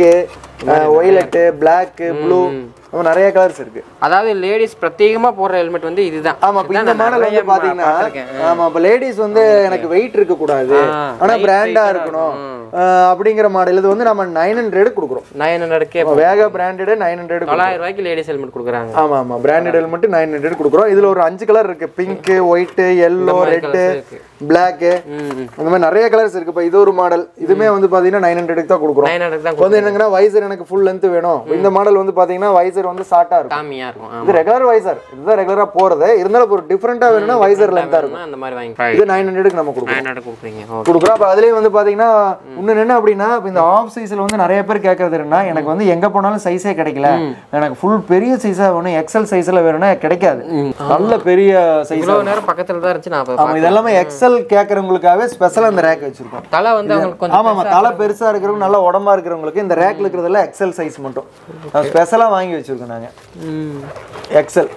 violet black blue நிறைய கலர்ஸ் இருக்கு அதாவது லேடிஸ் பிரத்யேகமா போடுற ஹெல்மெட் வந்து இதுதான் ஆமா இப்ப இந்த மாடல் வந்து பாத்தீங்கன்னா ஆமா இப்ப லேடிஸ் வந்து எனக்கு வெயிட் இருக்க கூடாது ஆனா பிராண்டா இருக்கணும் அஹ், அப்படிங்கிற மாடல் இது வந்து நம்ம நைன் ஹண்ட்ரட் கொடுக்குறோம் நைன் ஹண்ட்ரட்கே வேக பிராண்டட் நைன் ஹண்ட்ரட் தொள்ளாயிரம் ரூபாய்க்கு லேடிஸ் ஹெல்மெட் கொடுக்குறாங்க ஆமா ஆமா பிராண்டட் ஹெல்மெட் நைன் ஹண்ட்ரட் கொடுக்குறோம் இதுல ஒரு அஞ்சு கலர் இருக்கு பிங்க் ஒயிட் எல்லோ ரெட் இருக்கு. பிளாக் அந்த மாதிரி நிறைய கலர்ஸ் இருக்கு இப்ப இது ஒரு மாடல் இதுமே வந்து பாத்தீங்கன்னா நைன் ஹண்ட்ரடுக்கு தான் கொடுக்குறோம் நைன் ஹண்ட்ரட் தான் இப்போ வந்து என்னங்கன்னா வைசர் எனக்கு ஃபுல் லென்த் வேணும் இந்த மாடல் வந்து பாத்தீங்கன்னா வைசர் வந்து ஷார்ட்டா இருக்கும் காமியா இருக்கும் ஆமா. இது ரெகுலர் வைசர் இதுதான் ரெகுலரா போறது இருந்தாலும் ஒரு டிஃபரெண்டா வேணும்னா வைசர் லென்த்தா இருக்கும் அந்த மாதிரி வாங்கி இது நைன் ஹண்ட்ரடுக்கு நம்ம கொடுக்குறோம் நைன் ஹண்ட்ரட் கொடுக்குறீங்க ஓகே கொடுக்குறோம் அப்போ அதுலேயும் வந்து பார்த்தீங்கன்னா இன்னும் என்ன அப்படின்னா இப்போ இந்த ஆஃப் சைஸில் வந்து நிறைய பேர் கேட்கறது என்னன்னா எனக்கு வந்து எங்கே போனாலும் சைஸே கிடைக்கல எனக்கு ஃபுல் பெரிய சைஸாக வேணும் எக்ஸல் சைஸில் வேணும்னா கிடைக்காது நல்ல பெரிய சைஸ் இவ்வளவு நேரம் பக்கத்துல தான் இருந்துச்சு நான் அப்ப ஆமாம் இது எல்லாமே எக்ஸல் கேட்குறவங்களுக்காகவே ஸ்பெஷலாக அந்த ரேக் வச்சிருக்கோம் தலை வந்து அவங்களுக்கு கொஞ்சம் ஆமாம் ஆமாம் தலை பெருசாக இருக்கிறவங்க நல்லா உடம்பா இருக்கிறவங்களுக்கு இந்த ரேக்கில் இருக்கிறதெல்லாம் எக்ஸல் சைஸ் மட்டும் ஸ்பெஷலாக வாங்கி வச்சிருக்கோம் நாங்கள் ம். எக்ஸல்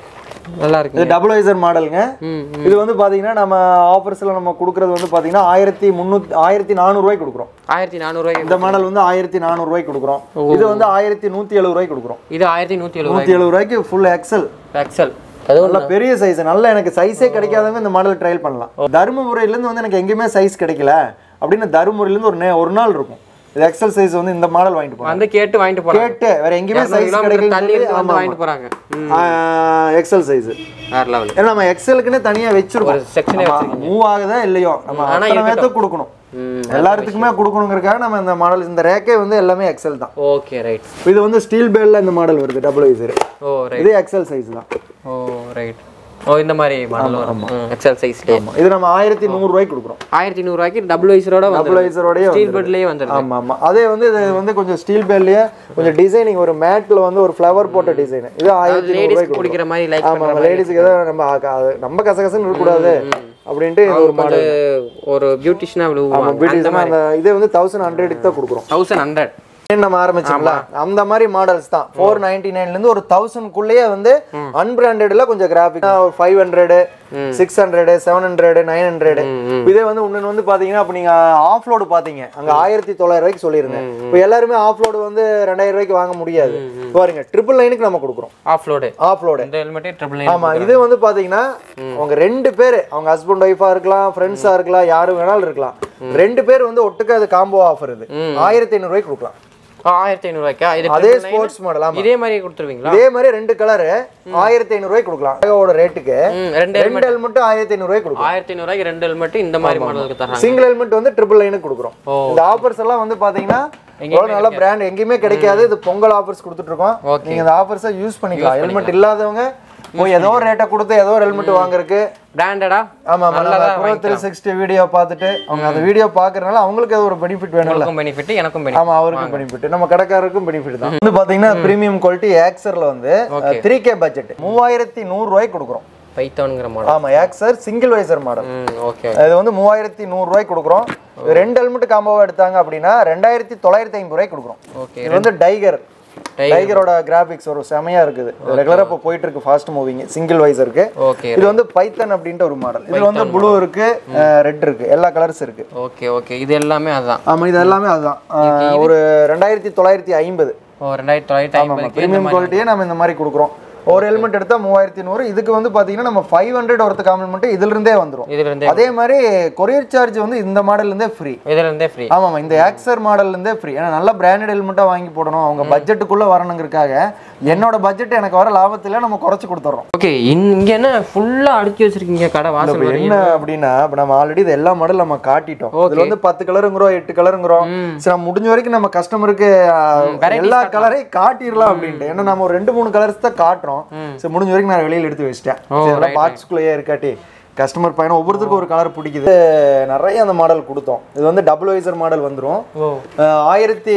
நல்லா இது இருக்குங்க டபுள் வைசர் மாடலுங்க ம் இது வந்து பாத்தீங்கன்னா நம்ம ஆஃபர்ஸ்ல நம்ம கொடுக்கறது வந்து பாத்தீங்கன்னா ஆயிரத்தி முந்நூத்தி ஆயிரத்தி நானூறுரூவாய்க்கு கொடுக்குறோம் ஆயிரத்தி நானூறுரூவாய்க்கு இந்த மாடல் வந்து ஆயிரத்தி நானூறுரூவாய்க்கு கொடுக்குறோம் இது வந்து ஆயிரத்தி நூத்தி எழுபது ரூபாய்க்கு கொடுக்குறோம் இது ஆயிரத்தி நூற்றி எழுபது நூத்தி எழுபது ரூபாய்க்கு ஃபுல் எக்ஸல் எக்ஸல் அது நல்ல பெரிய சைஸ் நல்ல எனக்கு சைஸே கிடைக்காதவங்க இந்த மாடல் ட்ரையல் பண்ணலாம் தருமபுரியில இருந்து வந்து எனக்கு எங்கேயுமே சைஸ் கிடைக்கல அப்படின்னு தருமபுரியில இருந்து ஒரு நே- ஒரு நாள் இருக்கும் இது எக்ஸல் சைஸ் வந்து இந்த மாடல் வாங்கிட்டு போகலாம் வந்து கேட்டு வாங்கிட்டு போறாங்க கேட்டு வேற எங்கேயுமே இரநூறு சைஸ் கிலோமீட்டர் தள்ளி இருந்து கிடைக்கல வந்து வாங்கிட்டு போறாங்க ம், எக்ஸல் சைஸ் வேற லெவல் ஏன்னா நம்ம எக்ஸலுக்குன்னு தனியா வச்சிருக்கோம் ஒரு செக்ஷனே மூவ் ஆகுதா இல்லையோ நம்ம ஆனா அத்தனை பேர்த்துக்கு கொடுக்கணும் ம் எல்லாத்துக்குமே கொடுக்கணுங்கிறதுக்காக நம்ம இந்த மாடல் இந்த ரேக்கே வந்து எல்லாமே எக்ஸல் தான் ஓகே ரைட் இது வந்து ஸ்டீல் பேல்ல இந்த மாடல் வருது டபுள் வைசர் ஓ ரைட் இது எக்ஸல் சைஸ் தான் ஓ ரைட் ஓ இந்த மாதிரி மாடல் வரும் எக்ஸல் சைஸ்லேயே இது நம்ம ஆயிரத்தி நூறு ரூபாய்க்கு கொடுக்குறோம் ஆயிரத்தி நூறுரூவாய்க்கு டபுள் வைஸரோட வந்து டபுள் வைசரோடய ஸ்டீல் பெட்லேயே வந்துடுது ஆமா ஆமா அதே வந்து இது வந்து கொஞ்சம் ஸ்டீல் பேல்லயே கொஞ்சம் டிசைனிங் ஒரு மேட்ல வந்து ஒரு ஃப்ளவர் போட்ட டிசைன் இது ஆயிரத்தி நூறு லேடிஸ்க்கு ரூபாய்க்கு பிடிக்கிற மாதிரி லைக் ஆமா ஆமா லேடிஸ்க்கு ஏதாவது நம்ம அ- அது நம்ம கசகசன்னு இருக்கக்கூடாது அப்படின்ட்டு இது ஒரு மாடல் ஒரு பியூட்டிஷனாக ஆமா விழுவாங்க பியூட்டிஷன் அந்த இதே வந்து தௌசண்ட் ஹண்ட்ரடுக்கு தான் கொடுக்குறோம் தௌசண்ட் ஹண்ட்ரட் நம்ம ஆரம்பிச்சோம்ல அந்த மாதிரி மாடல்ஸ் தான் ஃபோர் நைன்டி நைன்ல இருந்து ஒரு தௌசண்ட் குள்ளேயே வந்து அன்பிராண்டட்ல கொஞ்சம் graphic five hundred six hundred seven hundred nine hundred இதே வந்து இன்னொன்று வந்து பாத்தீங்கன்னா இப்போ நீங்க ஆஃப் லோடு பாத்தீங்க அங்க ஆயிரத்தி தொள்ளாயிரம் ரூபாய்க்கு சொல்லியிருந்தேன் இப்போ எல்லாருமே ஆஃப் லோடு வந்து ரெண்டாயிரம் ரூபாய்க்கு வாங்க முடியாது பாருங்க ட்ரிபிள் லைனுக்கு நம்ம கொடுக்குறோம் ஆஃப் லோடு ஆஃப் லோடு இந்த ஹெல்மெட்டே ட்ரிபிள் ஆமா இது வந்து பாத்தீங்கன்னா அவங்க ரெண்டு பேர் அவங்க ஹஸ்பண்ட் ஒய்ஃபா இருக்கலாம் ஃப்ரெண்ட்ஸா இருக்கலாம் யாரு வேணாலும் இருக்கலாம் ரெண்டு பேர் வந்து ஒட்டுக்க அது காம்போ ஆஃபர் இது ஆயிரத்தி ஐநூறு ரூபாய்க்கு கொடுக்கலாம் ஆயிரத்தி ஐநூறுவாய்க்கா இது அதே triple nine? ஸ்போர்ட்ஸ் மாடல் ஆமா இதே மாதிரி கொடுத்துருவீங்களா இதே மாதிரி ரெண்டு கலர் ஆயிரத்தி ஐநூறு ரூபாய்க்கு கொடுக்கலாம் அதோட ரேட்டுக்கு ம் ரெண்டு ரெண்டு ஹெல்மெட் ஆயிரத்தி ஐநூறு ரூபாய்க்கு கொடுக்கலாம் ஆயிரத்தி ஐநூறுவாய்க்கு ரெண்டு ஹெல்மெட் இந்த மாதிரி மாடலுக்கு தராங்க சிங்கிள் ஹெல்மெட் வந்து ட்ரிபிள் லைனுக்கு கொடுக்குறோம் ஓ. இந்த ஆஃபர்ஸ் எல்லாம் வந்து பாத்தீங்கன்னா எவ்வளவு நல்ல பிராண்ட் எங்கேயுமே கிடைக்காது இது பொங்கல் ஆஃபர்ஸ் கொடுத்துட்டு இருக்கோம் Okay. நீங்க இந்த ஆஃபர்ஸை யூஸ் பண்ணிக்கலாம் ஹெல்மெட் இல்லாதவங்க போய் ஏதோ ஒரு ரேட்டை கொடுத்து ஏதோ ஒரு ஹெல்மெட் வாங்குறதுக்கு பிராண்டடா ஆமா ஆமா த்ரீ சிக்ஸ்டி வீடியோ பார்த்துட்டு அவங்க அந்த வீடியோ பாக்குறதுனால அவங்களுக்கு அது ஒரு பெனிஃபிட் வேணும்ல உங்களுக்கும் பெனிஃபிட் எனக்கும் பெனிஃபிட் ஆமா அவருக்கும் பெனிஃபிட் நம்ம கடைக்காரருக்கும் பெனிஃபிட் தான் வந்து பாத்தீங்கன்னா பிரீமியம் குவாலிட்டி ஆக்சர்ல வந்து த்ரீ கே பட்ஜெட் மூவாயிரத்தி நூறு ரூபாய்க்கு கொடுக்குறோம் பைத்தானுங்கிற மாடல் ஆமா ஆக்சர் சிங்கிள் வைசர் மாடல் ம் ஓகே இது வந்து மூவாயிரத்தி நூறு ரூபாய்க்கு கொடுக்குறோம் ரெண்டு ஹெல்மெட் காம்போவா எடுத்தாங்க அப்படின்னா ரெண்டாயிரத்தி தொள்ளாயிரத்தி ஐம்பது ரூபாய்க்கு கொடுக்குறோம் ஓகே இது வந்து டைகர் டைகரோட கிராபிக்ஸ் ஒரு செமையா இருக்குது ரெகுலரா இப்போ போயிட்டு இருக்கு ஃபாஸ்ட் மூவிங் சிங்கிள் வைசருக்கு ஓகே இது வந்து பைத்தன் அப்படின்ட்டு ஒரு மாடல் இதுல வந்து ப்ளூ இருக்கு ரெட் இருக்கு எல்லா கலர்ஸ் இருக்கு ஓகே ஓகே இது எல்லாமே அதுதான் ஆமா இது எல்லாமே அதுதான் அஹ், ஒரு ரெண்டாயிரத்தி தொள்ளாயிரத்தி ஐம்பது ஓ ரெண்டாயிரத்தி தொள்ளாயிரத்தி ஐம்பதுக்கு பிரீமியம் குவாலிட்டியே நம்ம இந்த மாதிரி கொடுக்குறோம் ஒரு ஹெல்மெட் எடுத்தா மூவாயிரத்தி நூறு இதுக்கு வந்து பாத்தீங்கன்னா நம்ம ஃபைவ் ஹண்ட்ரட் ஒருத்த காம்ப்ளிமெண்ட் இதுல இருந்தே வந்துரும் இதுல இருந்தே அதே மாதிரி கொரியர் சார்ஜ் வந்து இந்த மாடல்ல இருந்தே ஃப்ரீ இதுல இருந்தே ஃப்ரீ ஆமாம் இந்த ஆக்சர் மாடல்ல இருந்தே ஃப்ரீ ஏன்னா நல்ல பிராண்டட் ஹெல்மெட்டாக வாங்கி போடணும் அவங்க பட்ஜெட்டுக்குள்ள வரணுங்கிறதுக்காக என்னோட பட்ஜெட் எனக்கு வர லாபத்துல நம்ம குறைச்சு கொடுத்துட்றோம் ஓகே இங்க என்ன ஃபுல்லா அடுக்கி வச்சிருக்கீங்க கடை வாசல் இப்ப வரையும் என்ன அப்படின்னா இப்ப நம்ம ஆல்ரெடி இது எல்லா மாடல் நம்ம காட்டிட்டோம் இதுல வந்து பத்து கலருங்கிறோம் எட்டு கலருங்கிறோம் சரி நம்ம முடிஞ்ச வரைக்கும் நம்ம கஸ்டமருக்கு எல்லா கலரையும் காட்டிடலாம் அப்படின்ட்டு ஏன்னா நம்ம ஒரு ரெண்டு மூணு கலர்ஸ் தான் காட்டுறோம் சரி முடிஞ்ச வரைக்கும் நான் வெளியில எடுத்து வச்சிட்டேன் சரி பாக்ஸ்குள்ளேயே இருக்காட்டி கஸ்டமர் பையனும் ஒவ்வொருத்தருக்கும் ஒரு கலர் பிடிக்குது நிறைய அந்த மாடல் கொடுத்தோம் இது வந்து டபுள் வைசர் மாடல் வந்துரும் ஓ அஹ் ஆயிரத்தி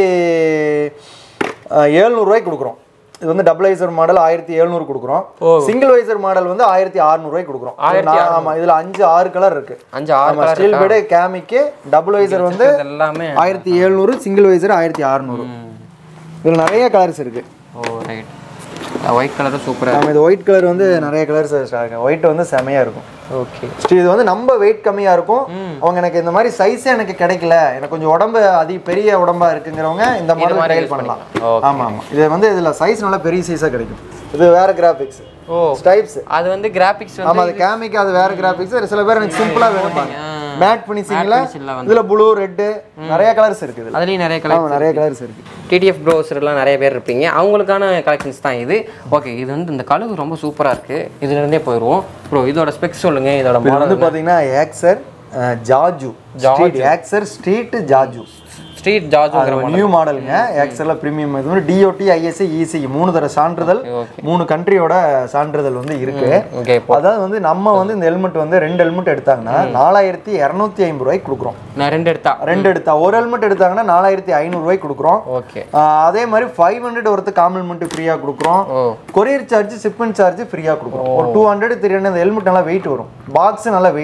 எழுநூறுவாய்க்கு கொடுக்குறோம் இது வந்து டபுள் வைசர் மாடல் ஆயிரத்தி எழுநூறு கொடுக்குறோம் சிங்கிள் வைசர் மாடல் வந்து ஆயிரத்தி அறுநூறுவாய்க்கு கொடுக்குறோம் நான் ஆமா இதுல அஞ்சு ஆறு கலர் இருக்கு அஞ்சு ஆறு ஆமா ஸ்டீல் பேடு கேமிக்கு டபுள் வைசர் வந்து இது எல்லாமே ஆயிரத்தி எழுநூறு சிங்கிள் வைசர் ஆயிரத்தி அறுநூறு இதுல நிறைய கலர்ஸ் இருக்கு ஓ ரைட் ஒயிட் கலரும் சூப்பரா நம்ம இது ஒயிட் கலர் வந்து நிறைய கலர்ஸ் ஒயிட் வந்து செமையா இருக்கும் ஓகே ஸ்ரீ இது வந்து நம்ம வெயிட் கம்மியா இருக்கும் அவங்க எனக்கு இந்த மாதிரி சைஸே எனக்கு கிடைக்கல எனக்கு கொஞ்சம் உடம்பு அதிக பெரிய உடம்பா இருக்குங்கிறவங்க இந்த மாடல் ட்ரையல் பண்ணலாம் Okay. ஆமா ஆமா இது வந்து இதுல சைஸ் நல்லா பெரிய சைஸா கிடைக்கும் இது வேற கிராபிக்ஸ் ஓ ஸ்டைப்ஸ் அது வந்து கிராபிக்ஸ் வந்து ஆமா அது கேமிக்கு அது வேற கிராபிக்ஸ் சில பேர் எனக்கு சிம்பிளா வேணும் மேட் ஃபினிஷிங்ல finishingல வந்து. இதுல ப்ளூ ரெட் நிறைய கலர்ஸ் இருக்குது இதுல அதுலயும் நிறைய கலர் ஆமா நிறைய கலர்ஸ் இருக்கு டிடிஎஃப் ப்ரோஸர்லாம் நிறைய பேர் இருப்பீங்க அவங்களுக்கான கலெக்ஷன்ஸ் தான் இது ஓகே இது வந்து இந்த கழுகு ரொம்ப சூப்பராக இருக்குது இதுலேருந்தே போயிடுவோம் ப்ரோ இதோட ஸ்பெக்ஸ் சொல்லுங்கள் இதோட இது மாடல் வந்து பாத்தீங்கன்னா ஏக்சர் ஜாஜு ஸ்ட்ரீட் ஏக்சர் ஸ்ட்ரீட் ஜாஜு ஸ்ட்ரீட் ஜாஜுங்கிற நியூ மாடலுங்க ஆக்சுவலாக ப்ரீமியம் இது வந்து டிஓடி ஐஎஸ்சி இசி மூணு தர சான்றிதழ் மூணு கண்ட்ரியோட சான்றிதழ் வந்து இருக்கு ஓகே அதாவது வந்து நம்ம வந்து இந்த ஹெல்மெட் வந்து ரெண்டு ஹெல்மெட் எடுத்தாங்கன்னா நாலாயிரத்தி இரநூத்தி ஐம்பது ரூபாய்க்கு கொடுக்குறோம் நான் ரெண்டு எடுத்தா ரெண்டு எடுத்தா ஒரு ஹெல்மெட் எடுத்தாங்கன்னா நாலாயிரத்தி ஐநூறு ரூபாய்க்கு கொடுக்குறோம் ஓகே ஆஹ் அதே மாதிரி ஃபைவ் ஹண்ட்ரட் ஒருத்த காம்ப்ளிமெண்ட் ஃப்ரீயாக கொடுக்குறோம் ஓ கொரியர் சார்ஜ் ஷிப்மெண்ட் சார்ஜ் ஃப்ரீயாக கொடுக்குறோம் ஒரு two hundred three hundred helmet நல்லா வெயிட் வரும் பாக்ஸ் நல்லா வெயிட்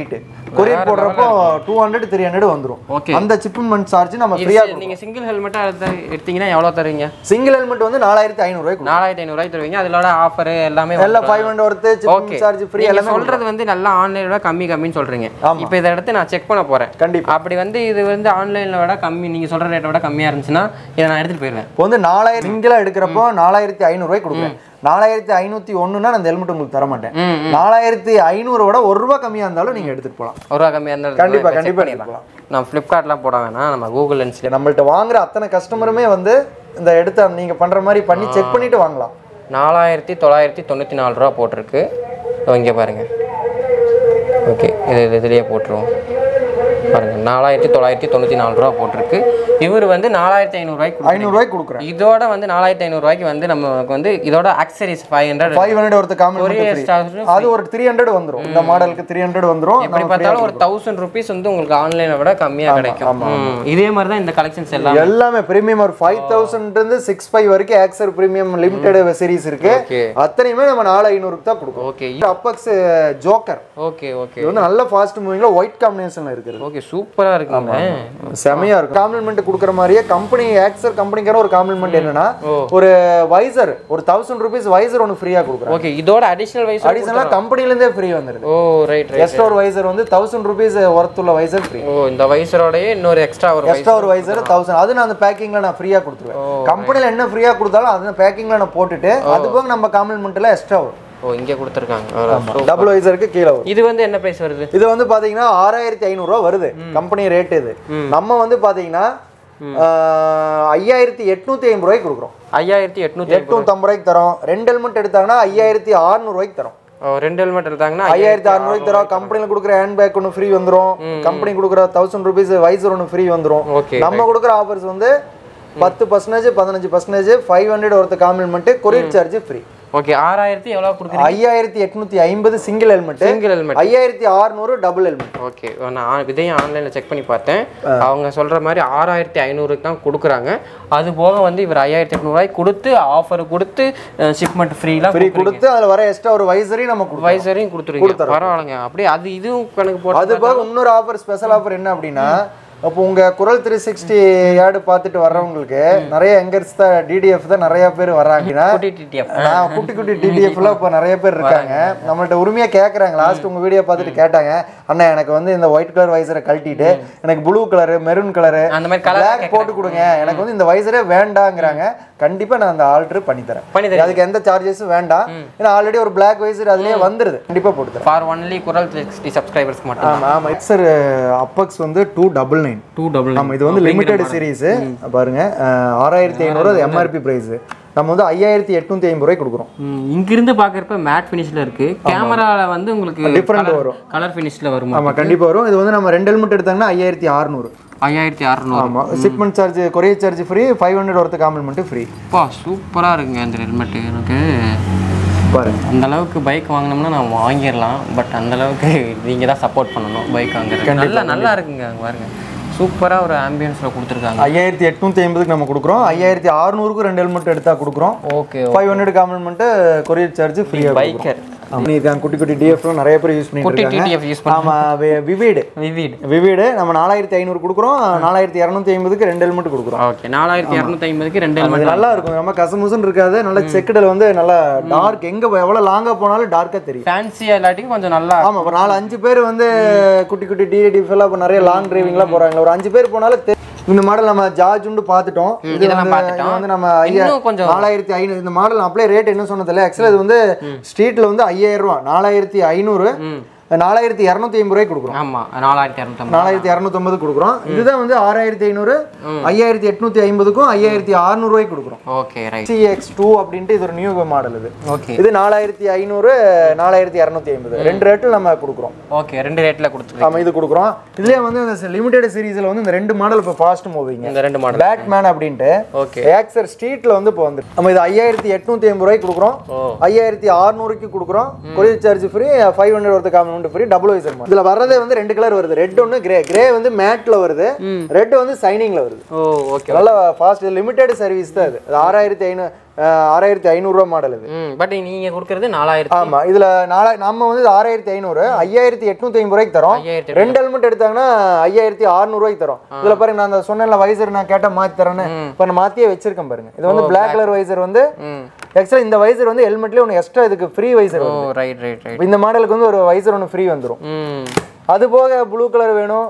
கொரியர் போடுறப்போ டூ ஹண்ட்ரட் த்ரீ ஹண்ட்ரட் வந்துரும் Okay. அந்த சிப்மெண்ட் சார்ஜ் நம்ம ஃப்ரீயா நீங்க சிங்கிள் ஹெல்மெட்டா எடுத்தீங்கன்னா எவ்வளவு தருவீங்க சிங்கிள் ஹெல்மெட் வந்து நாலாயிரத்தி ஐநூறுரூவாய்க்கு நாலாயிரத்தி ஐநூறுவாய்க்கு தருவீங்க அதோட ஆஃபர் எல்லாமே எல்லாம் five hundred worth okay shipment charge free நீங்க எல்லாமே சொல்றது வந்து நல்லா ஆன்லைனை விட கம்மி கம்மின்னு சொல்றீங்க ஆமா. இப்போ இதை எடுத்து நான் செக் பண்ண போறேன் கண்டிப்பா அப்படி வந்து இது வந்து ஆன்லைனில் விட கம்மி நீங்கள் சொல்கிற ரேட்டை விட கம்மியாக இருந்துச்சுன்னா இதை நான் எடுத்துகிட்டு போயிடுவேன் இப்போ வந்து நாலாயிரம் சிங்கிளா எடுக்கிறப்போ நாலாயிரத்தி ஐநூறுரூவாய்க்கு கொடுக்குறேன் நாலாயிரத்தி ஐநூத்தி ஒண்ணுன்னா நான் அந்த ஹெல்மெட் உங்களுக்கு தர மாட்டேன் ம், நாலாயிரத்தி ஐநூறு விட ஒரு ரூபா கம்மியா இருந்தாலும் நீங்க எடுத்துட்டு போகலாம் ஒரு ரூபா கம்மியாக இருந்தாலும் கண்டிப்பா, check கண்டிப்பா பண்ணிடலாம். எடுத்துக்கலாம். நான் ஃப்ளிப்கார்ட்லாம் போட வேணாம் நம்ம கூகுள் லென்ஸ்ல நம்மள்ட்ட வாங்குற அத்தனை கஸ்டமருமே வந்து இந்த எடுத்து நீங்க பண்ற மாதிரி பண்ணி செக் பண்ணிட்டு வாங்கலாம் நாலாயிரத்தி தொள்ளாயிரத்தி தொண்ணூற்றி நாலு ரூபா போட்டிருக்கு இதோ இங்கே பாருங்க ஓகே இது இது இதுலேயே போட்டுருவோம் பாருங்க நாலாயிரத்தி தொள்ளாயிரத்தி தொண்ணூற்றி நாலு ரூபா போட்டிருக்கு இவர் வந்து நாலாயிரத்தி ஐநூறுரூவாய்க்கு ஐநூறுரூவாய்க்கு கொடுக்குறேன் இதோட வந்து நாலாயிரத்தி ஐநூறுரூவாய்க்கு வந்து நமக்கு வந்து இதோட accessories five hundred five hundred worth Courier compliment charge அது ஒரு த்ரீ ஹண்ட்ரட் வந்துரும் இந்த மாடலுக்கு த்ரீ ஹண்ட்ரட் வந்துரும் எப்படி நம்ம பார்த்தாலும் ஒரு தௌசண்ட் ருபீஸ் வந்து உங்களுக்கு ஆன்லைனை விட கம்மியாக கிடைக்கும் ம். இதே மாதிரி தான் இந்த கலெக்ஷன்ஸ் எல்லாம் எல்லாமே பிரீமியம் ஒரு ஃபைவ் தௌசண்ட் இருந்து சிக்ஸ் ஃபைவ் வரைக்கும் ஆக்சர் பிரீமியம் லிமிடெட் சீரிஸ் இருக்கு ஓகே அத்தனையுமே நம்ம நாலு ஐநூறுக்கு தான் கொடுக்குறோம் okay Apex joker okay okay இது வந்து நல்ல ஃபாஸ்ட் மூவிங்ல ஒயிட் காம்பினேஷன்ல இருக்குது ஓகே சூப்பராக இருக்குங்க செமையா இருக்கும் காம்ப்ளிமெண்ட் கொடுக்குற மாதிரியே கம்பெனி ஆக்சர் கம்பெனிக்கார ஒரு காம்ப்ளிமெண்ட் என்னன்னா ஓ. ஒரு வைசர் ஒரு தௌசண்ட் ருபீஸ் வைசர் ஒன்று ஃப்ரீயா கொடுக்குறாங்க ஓகே இதோட அடிஷனல் வைஸ் அடிஷனலா கம்பெனில இருந்தே ஃப்ரீ வந்துருது ஓ ரைட் ரைட் எக்ஸ்ட்ரா ஒரு வைசர் வந்து தௌசண்ட் ருபீஸ் ஒர்த் உள்ள வைசர் ஃப்ரீ ஓ இந்த வைசரோடயே இன்னொரு எக்ஸ்ட்ரா ஒரு எக்ஸ்ட்ரா ஒரு வைசர் தௌசண்ட் அது நான் அந்த பேக்கிங்ல நான் ஃப்ரீயா கொடுத்துருவேன் கம்பெனில என்ன ஃப்ரீயா கொடுத்தாலும் அந்த பேக்கிங்ல நான் போட்டுட்டு அது போக நம்ம காம்ப்ளிமெண்ட்ல எக்ஸ்ட்ரா வரும் ஓ இங்கே கொடுத்துருக்காங்க டபுள் வைசருக்கு கீழே வரும் இது வந்து என்ன பிரைஸ் வருது இது வந்து பாத்தீங்கன்னா ஆறாயிரத்தி ஐநூறுரூவா வருது கம்பெனி ரேட் இது நம்ம வந்து பாத்தீங்கன்னா ஐயாயிரத்தி எட்நூத்தி ஐம்பது ரூபாய்க்கு கொடுக்குறோம் ஐயாயிரத்தி எட்நூத்தி எட்நூத்தம்பது ரூபாய்க்கு தரோம் ரெண்டு ஹெல்மெட் எடுத்தாங்கன்னா ஐயாயிரத்தி அறுநூறுவாய்க்கு தரோம் ஓ ரெண்டு ஹெல்மெட் எடுத்தாங்கன்னா ஐயாயிரத்தி அறுநூறுவாய்க்கு தரோம் கம்பெனியில் கொடுக்குற ஹேண்ட் பேக் ஒன்று ஃப்ரீ வந்துரும் கம்பெனி கொடுக்குற தௌசண்ட் ருபீஸ் வைசர் ஒன்று ஃப்ரீ வந்துரும் ஓகே நம்ம கொடுக்குற ஆஃபர்ஸ் வந்து பத்து பர்சன்டேஜ் பதினஞ்சு பர்சன்டேஜ் ஃபைவ் ஹண்ட்ரட் ஒருத்த compliment courier charge free okay ஆறாயிரத்தி எவ்வளோ கொடுக்குறீங்க ஐயாயிரத்தி எட்நூத்தி ஐம்பது சிங்கிள் ஹெல்மெட் சிங்கிள் ஹெல்மெட் ஐயாயிரத்தி அறுநூறு டபுள் ஹெல்மெட் ஓகே நான் இதையும் ஆன்லைனில் செக் பண்ணி பார்த்தேன் அவங்க சொல்கிற மாதிரி ஆறாயிரத்தி ஐநூறுக்கு தான் கொடுக்குறாங்க அது போக வந்து இவர் ஐயாயிரத்தி எட்நூறுவாய்க்கு கொடுத்து ஆஃபர் கொடுத்து ஷிப்மெண்ட் ஃப்ரீலாம் ஃப்ரீ கொடுத்து அதில் வர எக்ஸ்ட்ரா ஒரு வைசரையும் நம்ம கொடுப்போம் வைசரையும் கொடுத்துருங்க பரவாயில்லைங்க அப்படியே அது இதுவும் கணக்கு போட்டு அது போக இன்னொரு ஆஃபர் ஸ்பெஷல் ஆஃபர் என்ன அப்படின்னா அப்போ உங்க குரல் த்ரீ சிக்ஸ்டி ஆடு பார்த்துட்டு வர்றவங்களுக்கு நிறைய எங்கர்ஸ் தான் டிடிஎஃப் தான் நிறைய பேர் வர்றாங்கன்னா டிடிஎஃப் நான் குட்டி குட்டி டிடிஎஃப்ல இப்போ நிறைய பேர் இருக்காங்க நம்மள்ட்ட உரிமையா கேட்குறாங்க லாஸ்ட் உங்க வீடியோ பார்த்துட்டு கேட்டாங்க அண்ணா எனக்கு வந்து இந்த ஒயிட் கலர் வைசரை கழட்டிட்டு எனக்கு ப்ளூ கலரு மெரூன் கலரு அந்த மாதிரி கலர் பிளாக் போட்டு கொடுங்க எனக்கு வந்து இந்த வைசரே வேண்டாங்கிறாங்க கண்டிப்பா நான் அந்த ஆல்ட்ரு பண்ணி தரேன் பண்ணி தரேன். அதுக்கு எந்த சார்ஜஸும் வேண்டாம் ஏன்னா ஆல்ரெடி ஒரு பிளாக் வைசர் அதுலயே வந்துருது கண்டிப்பா போட்டு தரேன் ஃபார் ஒன்லி குரல் சிக்ஸ்டி சப்ஸ்கிரைபர்ஸ்க்கு மட்டும் ஆமா ஆமா சார் அப்பக்ஸ் வந்து two double nine two double நம்ம இது வந்து லிமிடெட் சீரிஸ் பாருங்க அஹ், ஆறாயிரத்தி ஐநூறு அது எம்ஆர்பி பிரைஸ் நம்ம வந்து ஐயாயிரத்தி எட்நூத்தி ஐம்பது ரூபாய்க்கு கொடுக்குறோம் இங்கிருந்து பார்க்குறப்ப மேட் ஃபினிஷில் இருக்கு கேமராவில் வந்து உங்களுக்கு Different வரும். கலர் ஃபினிஷில் வருமா ஆமா கண்டிப்பா வரும் இது வந்து நம்ம ரெண்டு ஹெல்மெட் எடுத்தாங்கன்னா ஐயாயிரத்தி அறுநூறு ஐயாயிரத்தி அறநூறு ஆமா shipment charge courier charge free five hundred ஒருத்த காம்ப்ளிமெண்ட் ஃப்ரீ அப்பா சூப்பராக இருக்குங்க இந்த ஹெல்மெட்டு எனக்கு பாருங்க அந்த அளவுக்கு பைக் வாங்கினோம்னா நான் வாங்கிடலாம் பட் அந்த அளவுக்கு நீங்கள் தான் சப்போர்ட் பண்ணணும் பைக் வாங்குறது நல்லா நல்லா இருக்குங்க அங்க பாருங்க சூப்பராக ஒரு ஆம்பியன்ஸில் கொடுத்துருக்காங்க ஐயாயிரத்தி எட்நூத்தி ஐம்பதுக்கு நம்ம கொடுக்குறோம் ஐயாயிரத்தி அறுநூறுக்கு ரெண்டு ஹெல்மெட் எடுத்தா கொடுக்குறோம் okay five hundred compliment courier charge ஃப்ரீயா பைக்கர் பண்ணியிருக்காங்க குட்டி குட்டி டிஎஃப்லாம் நிறைய பேர் யூஸ் குட்டி பண்ணிட்டு இருக்காங்க டிடிஎஃப் யூஸ் பண்ணி ஆமா வி- விவிடு விவிட் விவிடு நம்ம நாலாயிரத்தி ஐநூறு கொடுக்குறோம் நாலாயிரத்தி இரநூத்தி ஐம்பதுக்கு ரெண்டு ஹெல்மெட் கொடுக்குறோம் ஓகே நாலாயிரத்தி இரநூத்தி ஐம்பதுக்கு ரெண்டு அது ஹெல்மெட் நல்லா இருக்கும் நம்ம கசமுசன் இருக்காது நல்ல செக்குடல் வந்து நல்லா டார்க் எங்க எவ்வளவு லாங்கா போனாலும் டார்க்கா தெரியும் ஃபேன்சியாக இல்லாட்டியும் கொஞ்சம் நல்லா ஆமா இப்போ நாலு அஞ்சு பேர் வந்து குட்டி குட்டி டிடி எல்லாம் இப்போ நிறைய லாங் டிரைவிங்லாம் போறாங்க ஒரு அஞ்சு பேர் போனாலும் தெ- இந்த மாடல் நம்ம ஜார்ஜுண்டு பார்த்துட்டோம் இது இதெல்லாம் வந்து பார்த்துட்டோம். இது வந்து நம்ம ஐயா இன்னும் கொஞ்சம் நாலாயிரத்தி ஐநூறு இந்த மாடல் அப்படியே ரேட் என்ன சொன்னதில்ல ஆக்சுவலாக இது வந்து ஸ்ட்ரீட்ல வந்து ஐயாயிரம் ரூபா நாலாயிரத்தி ஐநூறு நாலாயிரத்தி இரநூத்தி ஐம்பது ரூபாய்க்கு கொடுக்குறோம் ஆமாம் நாலாயிரத்தி இரநூத்தம்பது நாலாயிரத்தி இரநூத்தம்பது கொடுக்குறோம் இதுதான் வந்து ஆறாயிரத்தி ஐநூறு ஐயாயிரத்தி எட்நூத்தி ஐம்பதுக்கும் ஐயாயிரத்தி அறுநூறுவாய்க்கு கொடுக்குறோம் ஓகே ரைட் சிஎக்ஸ் டூ அப்படின்ட்டு இது ஒரு நியூ மாடல் இது ஓகே இது நாலாயிரத்தி ஐநூறு நாலாயிரத்தி இரநூத்தி ஐம்பது ரெண்டு ரேட்டில் நம்ம கொடுக்குறோம் ஓகே ரெண்டு ரேட்டில் கொடுத்துருக்கேன் நம்ம இது கொடுக்குறோம் இதுலேயே வந்து இந்த லிமிடெட் சீரீஸில் வந்து இந்த ரெண்டு மாடல் இப்போ ஃபாஸ்ட் மூவிங்க இந்த ரெண்டு மாடல் பேட்மேன் அப்படின்ட்டு ஓகே ஏக்சர் ஸ்ட்ரீட்ல வந்து இப்போ வந்து நம்ம இது ஐயாயிரத்தி எட்நூத்தி ஐம்பது ரூபாய்க்கு கொடுக்குறோம் ஓ ஐயாயிரத்தி அறுநூறுக்கு கொடுக்குறோம் courier charge free five hundred worth compliment free double visor இதுல வர்றதே வந்து ரெண்டு கலர் வருது ரெட் ஒன்று கிரே கிரே வந்து மேட்ல வருது ரெட் வந்து சைனிங்ல வருது ஓ ஓகே நல்ல ஃபாஸ்ட் லிமிடெட் சர்வீஸ் தான் இது அது ஆறாயிரத்தி ஐநூறு ஆறாயிரத்தி ஐநூறுரூவா மாடல் இது ம் பட் நீங்க கொடுக்கறது நாலாயிரத்தி ஆமா இதுல நாலா நம்ம வந்து ஆறாயிரத்தி ஐநூறு ஐயாயிரத்தி எட்நூத்தி ஐம்பது ரூபாய்க்கு தரோம் ஐயாயிரத்தி ரெண்டு ஹெல்மெட் எடுத்தாங்கன்னா ஐயாயிரத்தி அறுநூறுவாய்க்கு தரோம் இதுல பாருங்க நான் அந்த சொன்னேன்ல வைசர் நான் கேட்டா மாத்தி தரேன்னு இப்ப நான் மாத்தியே வச்சிருக்கேன் பாருங்க இது வந்து பிளாக் கலர் வைசர் வந்து ம் ஆக்சுவலா இந்த வைசர் வந்து ஹெல்மெட்லயே ஒன்று எக்ஸ்ட்ரா இதுக்கு free visor oh right right right இந்த மாடலுக்கு வந்து ஒரு வைசர் ஒன்று ஃப்ரீ வந்துரும் ம் அது போக ப்ளூ கலர் வேணும்